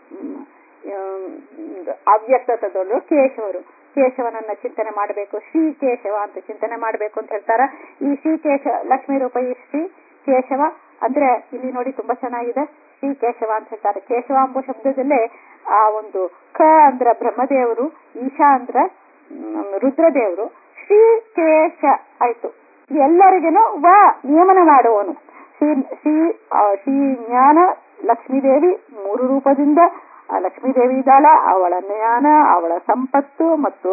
ಅವ್ಯಕ್ತ ತತ್ವಗಳು ಕೇಶವರು ಕೇಶವನನ್ನ ಚಿಂತನೆ ಮಾಡಬೇಕು ಶ್ರೀ ಕೇಶವ ಅಂತ ಚಿಂತನೆ ಮಾಡಬೇಕು ಅಂತ ಹೇಳ್ತಾರ ಈ ಶ್ರೀ ಕೇಶ ಲಕ್ಷ್ಮೀ ರೂಪ ಈ ಶ್ರೀ ಕೇಶವ ಅಂದ್ರೆ ಇಲ್ಲಿ ನೋಡಿ ತುಂಬಾ ಚೆನ್ನಾಗಿದೆ ಶ್ರೀ ಕೇಶವ ಅಂತ ಹೇಳ್ತಾರೆ ಕೇಶವ ಎಂಬ ಶಬ್ದದಲ್ಲೇ ಆ ಒಂದು ಕ ಅಂದ್ರ ಬ್ರಹ್ಮದೇವರು ಈಶಾ ಅಂದ್ರ ರುದ್ರದೇವರು ಶ್ರೀ ಕೇಶ ಆಯ್ತು ಎಲ್ಲರಿಗೇನು ವ ನಿಯಮನ ಮಾಡುವವನು ಶ್ರೀ ಶ್ರೀ ಶ್ರೀ ಜ್ಞಾನ ಲಕ್ಷ್ಮೀದೇವಿ ಮೂರು ರೂಪದಿಂದ ಲಕ್ಷ್ಮೀದೇವಿ ಇದ್ದಾಳ ಅವಳ ಜ್ಞಾನ ಅವಳ ಸಂಪತ್ತು ಮತ್ತು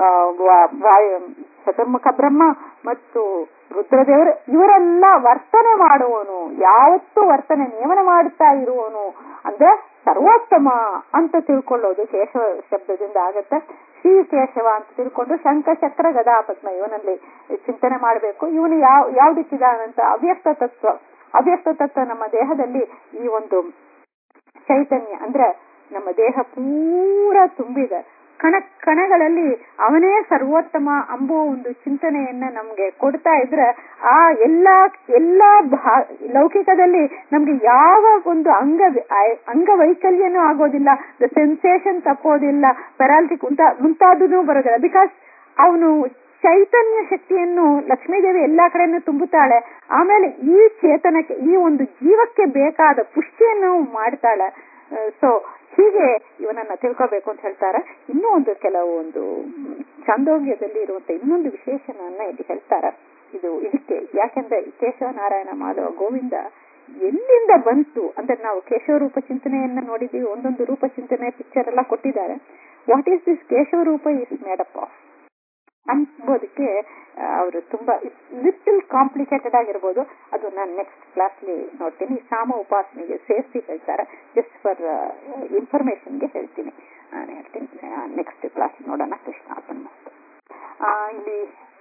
ಚತುರ್ಮುಖ ಬ್ರಹ್ಮ ಮತ್ತು ರುದ್ರದೇವರು ಇವರೆಲ್ಲ ವರ್ತನೆ ಮಾಡುವನು ಯಾವತ್ತೂ ವರ್ತನೆ ನಿಯಮನ ಮಾಡುತ್ತಾ ಇರುವನು ಅಂದ್ರೆ ಸರ್ವೋತ್ತಮ ಅಂತ ತಿಳ್ಕೊಳ್ಳೋದು ಕೇಶವ ಶಬ್ದದಿಂದ ಆಗತ್ತೆ ಶ್ರೀ ಕೇಶವ ಅಂತ ತಿಳ್ಕೊಂಡು ಶಂಖ ಚಕ್ರ ಗದಾ ಪದ್ಮ ಇವನಲ್ಲಿ ಚಿಂತನೆ ಮಾಡಬೇಕು ಇವನು ಯಾವ ಯಾವ್ದಕ್ಕಿದಾನಂತ ಅವ್ಯಕ್ತ ತತ್ವ ಅವ್ಯಕ್ತ ತತ್ವ ನಮ್ಮ ದೇಹದಲ್ಲಿ ಈ ಒಂದು ಚೈತನ್ಯ ಅಂದ್ರೆ ನಮ್ಮ ದೇಹ ಪೂರ ತುಂಬಿದೆ ಕಣ ಕಣಗಳಲ್ಲಿ ಅವನೇ ಸರ್ವೋತ್ತಮ ಅಂಬೋ ಒಂದು ಚಿಂತನೆಯನ್ನ ನಮ್ಗೆ ಕೊಡ್ತಾ ಇದ್ರೆ ಆ ಎಲ್ಲಾ ಎಲ್ಲಾ ಲೌಕಿಕದಲ್ಲಿ ನಮ್ಗೆ ಯಾವ ಒಂದು ಅಂಗ ಅಂಗವೈಕಲ್ಯನೂ ಆಗೋದಿಲ್ಲ ದ ಸೆನ್ಸೇಷನ್ ತಪ್ಪೋದಿಲ್ಲ ಪೆರಾಲಿಟಿಕ್ ಮುಂತಾ ಮುಂತಾದೂ ಬರೋದಿಲ್ಲ ಬಿಕಾಸ್ ಅವನು ಚೈತನ್ಯ ಶಕ್ತಿಯನ್ನು ಲಕ್ಷ್ಮೀದೇವಿ ಎಲ್ಲಾ ಕಡೆನೂ ತುಂಬುತ್ತಾಳೆ ಆಮೇಲೆ ಈ ಚೇತನಕ್ಕೆ ಈ ಒಂದು ಜೀವಕ್ಕೆ ಬೇಕಾದ ಪುಷ್ಟಿಯನ್ನು ಮಾಡ್ತಾಳೆ ಸೊ ಹೀಗೆ ಇವನನ್ನ ತಿಳ್ಕೋಬೇಕು ಅಂತ ಹೇಳ್ತಾರೆ ಇನ್ನೂ ಒಂದು ಕೆಲವು ಒಂದು ಚಾಂದೋಗ್ಯದಲ್ಲಿ ಇರುವಂತ ಇನ್ನೊಂದು ವಿಶೇಷಣವನ್ನ ಇಲ್ಲಿ ಹೇಳ್ತಾರ ಇದು ಇದಕ್ಕೆ ಯಾಕೆಂದ್ರೆ ಕೇಶವ ನಾರಾಯಣ ಮಾಧವ ಗೋವಿಂದ ಎಲ್ಲಿಂದ ಬಂತು ಅಂದ್ರೆ ನಾವು ಕೇಶವ ರೂಪ ಚಿಂತನೆಯನ್ನ ನೋಡಿದೀವಿ ಒಂದೊಂದು ರೂಪ ಚಿಂತನೆ ಪಿಕ್ಚರ್ ಎಲ್ಲ ಕೊಟ್ಟಿದ್ದಾರೆ ವಾಟ್ ಈಸ್ ದಿಸ್ ಕೇಶವ ರೂಪ ಇಸ್ ಮೇಡಪ್ ಆಫ್ ಅನ್ಬೋದಕ್ಕೆ ಅವರು ತುಂಬಾ ಲಿಟಲ್ ಕಾಂಪ್ಲಿಕೇಟೆಡ್ ಆಗಿರ್ಬೋದು ಅದು ನಾನು ನೆಕ್ಸ್ಟ್ ಕ್ಲಾಸ್ಲಿ ನೋಡ್ತೀನಿ ಸಾಮ ಉಪಾಸನೆಗೆ ಸೇರಿಸಿ ಹೇಳ್ತಾರೆ ಜಸ್ಟ್ ಫಾರ್ ಇನ್ಫಾರ್ಮೇಶನ್ಗೆ ಹೇಳ್ತೀನಿ ನಾನು ಹೇಳ್ತೀನಿ ನೆಕ್ಸ್ಟ್ ಕ್ಲಾಸ್ ನೋಡೋಣ ಕೃಷ್ಣ ಅರ್ಪಣ ಇಲ್ಲಿ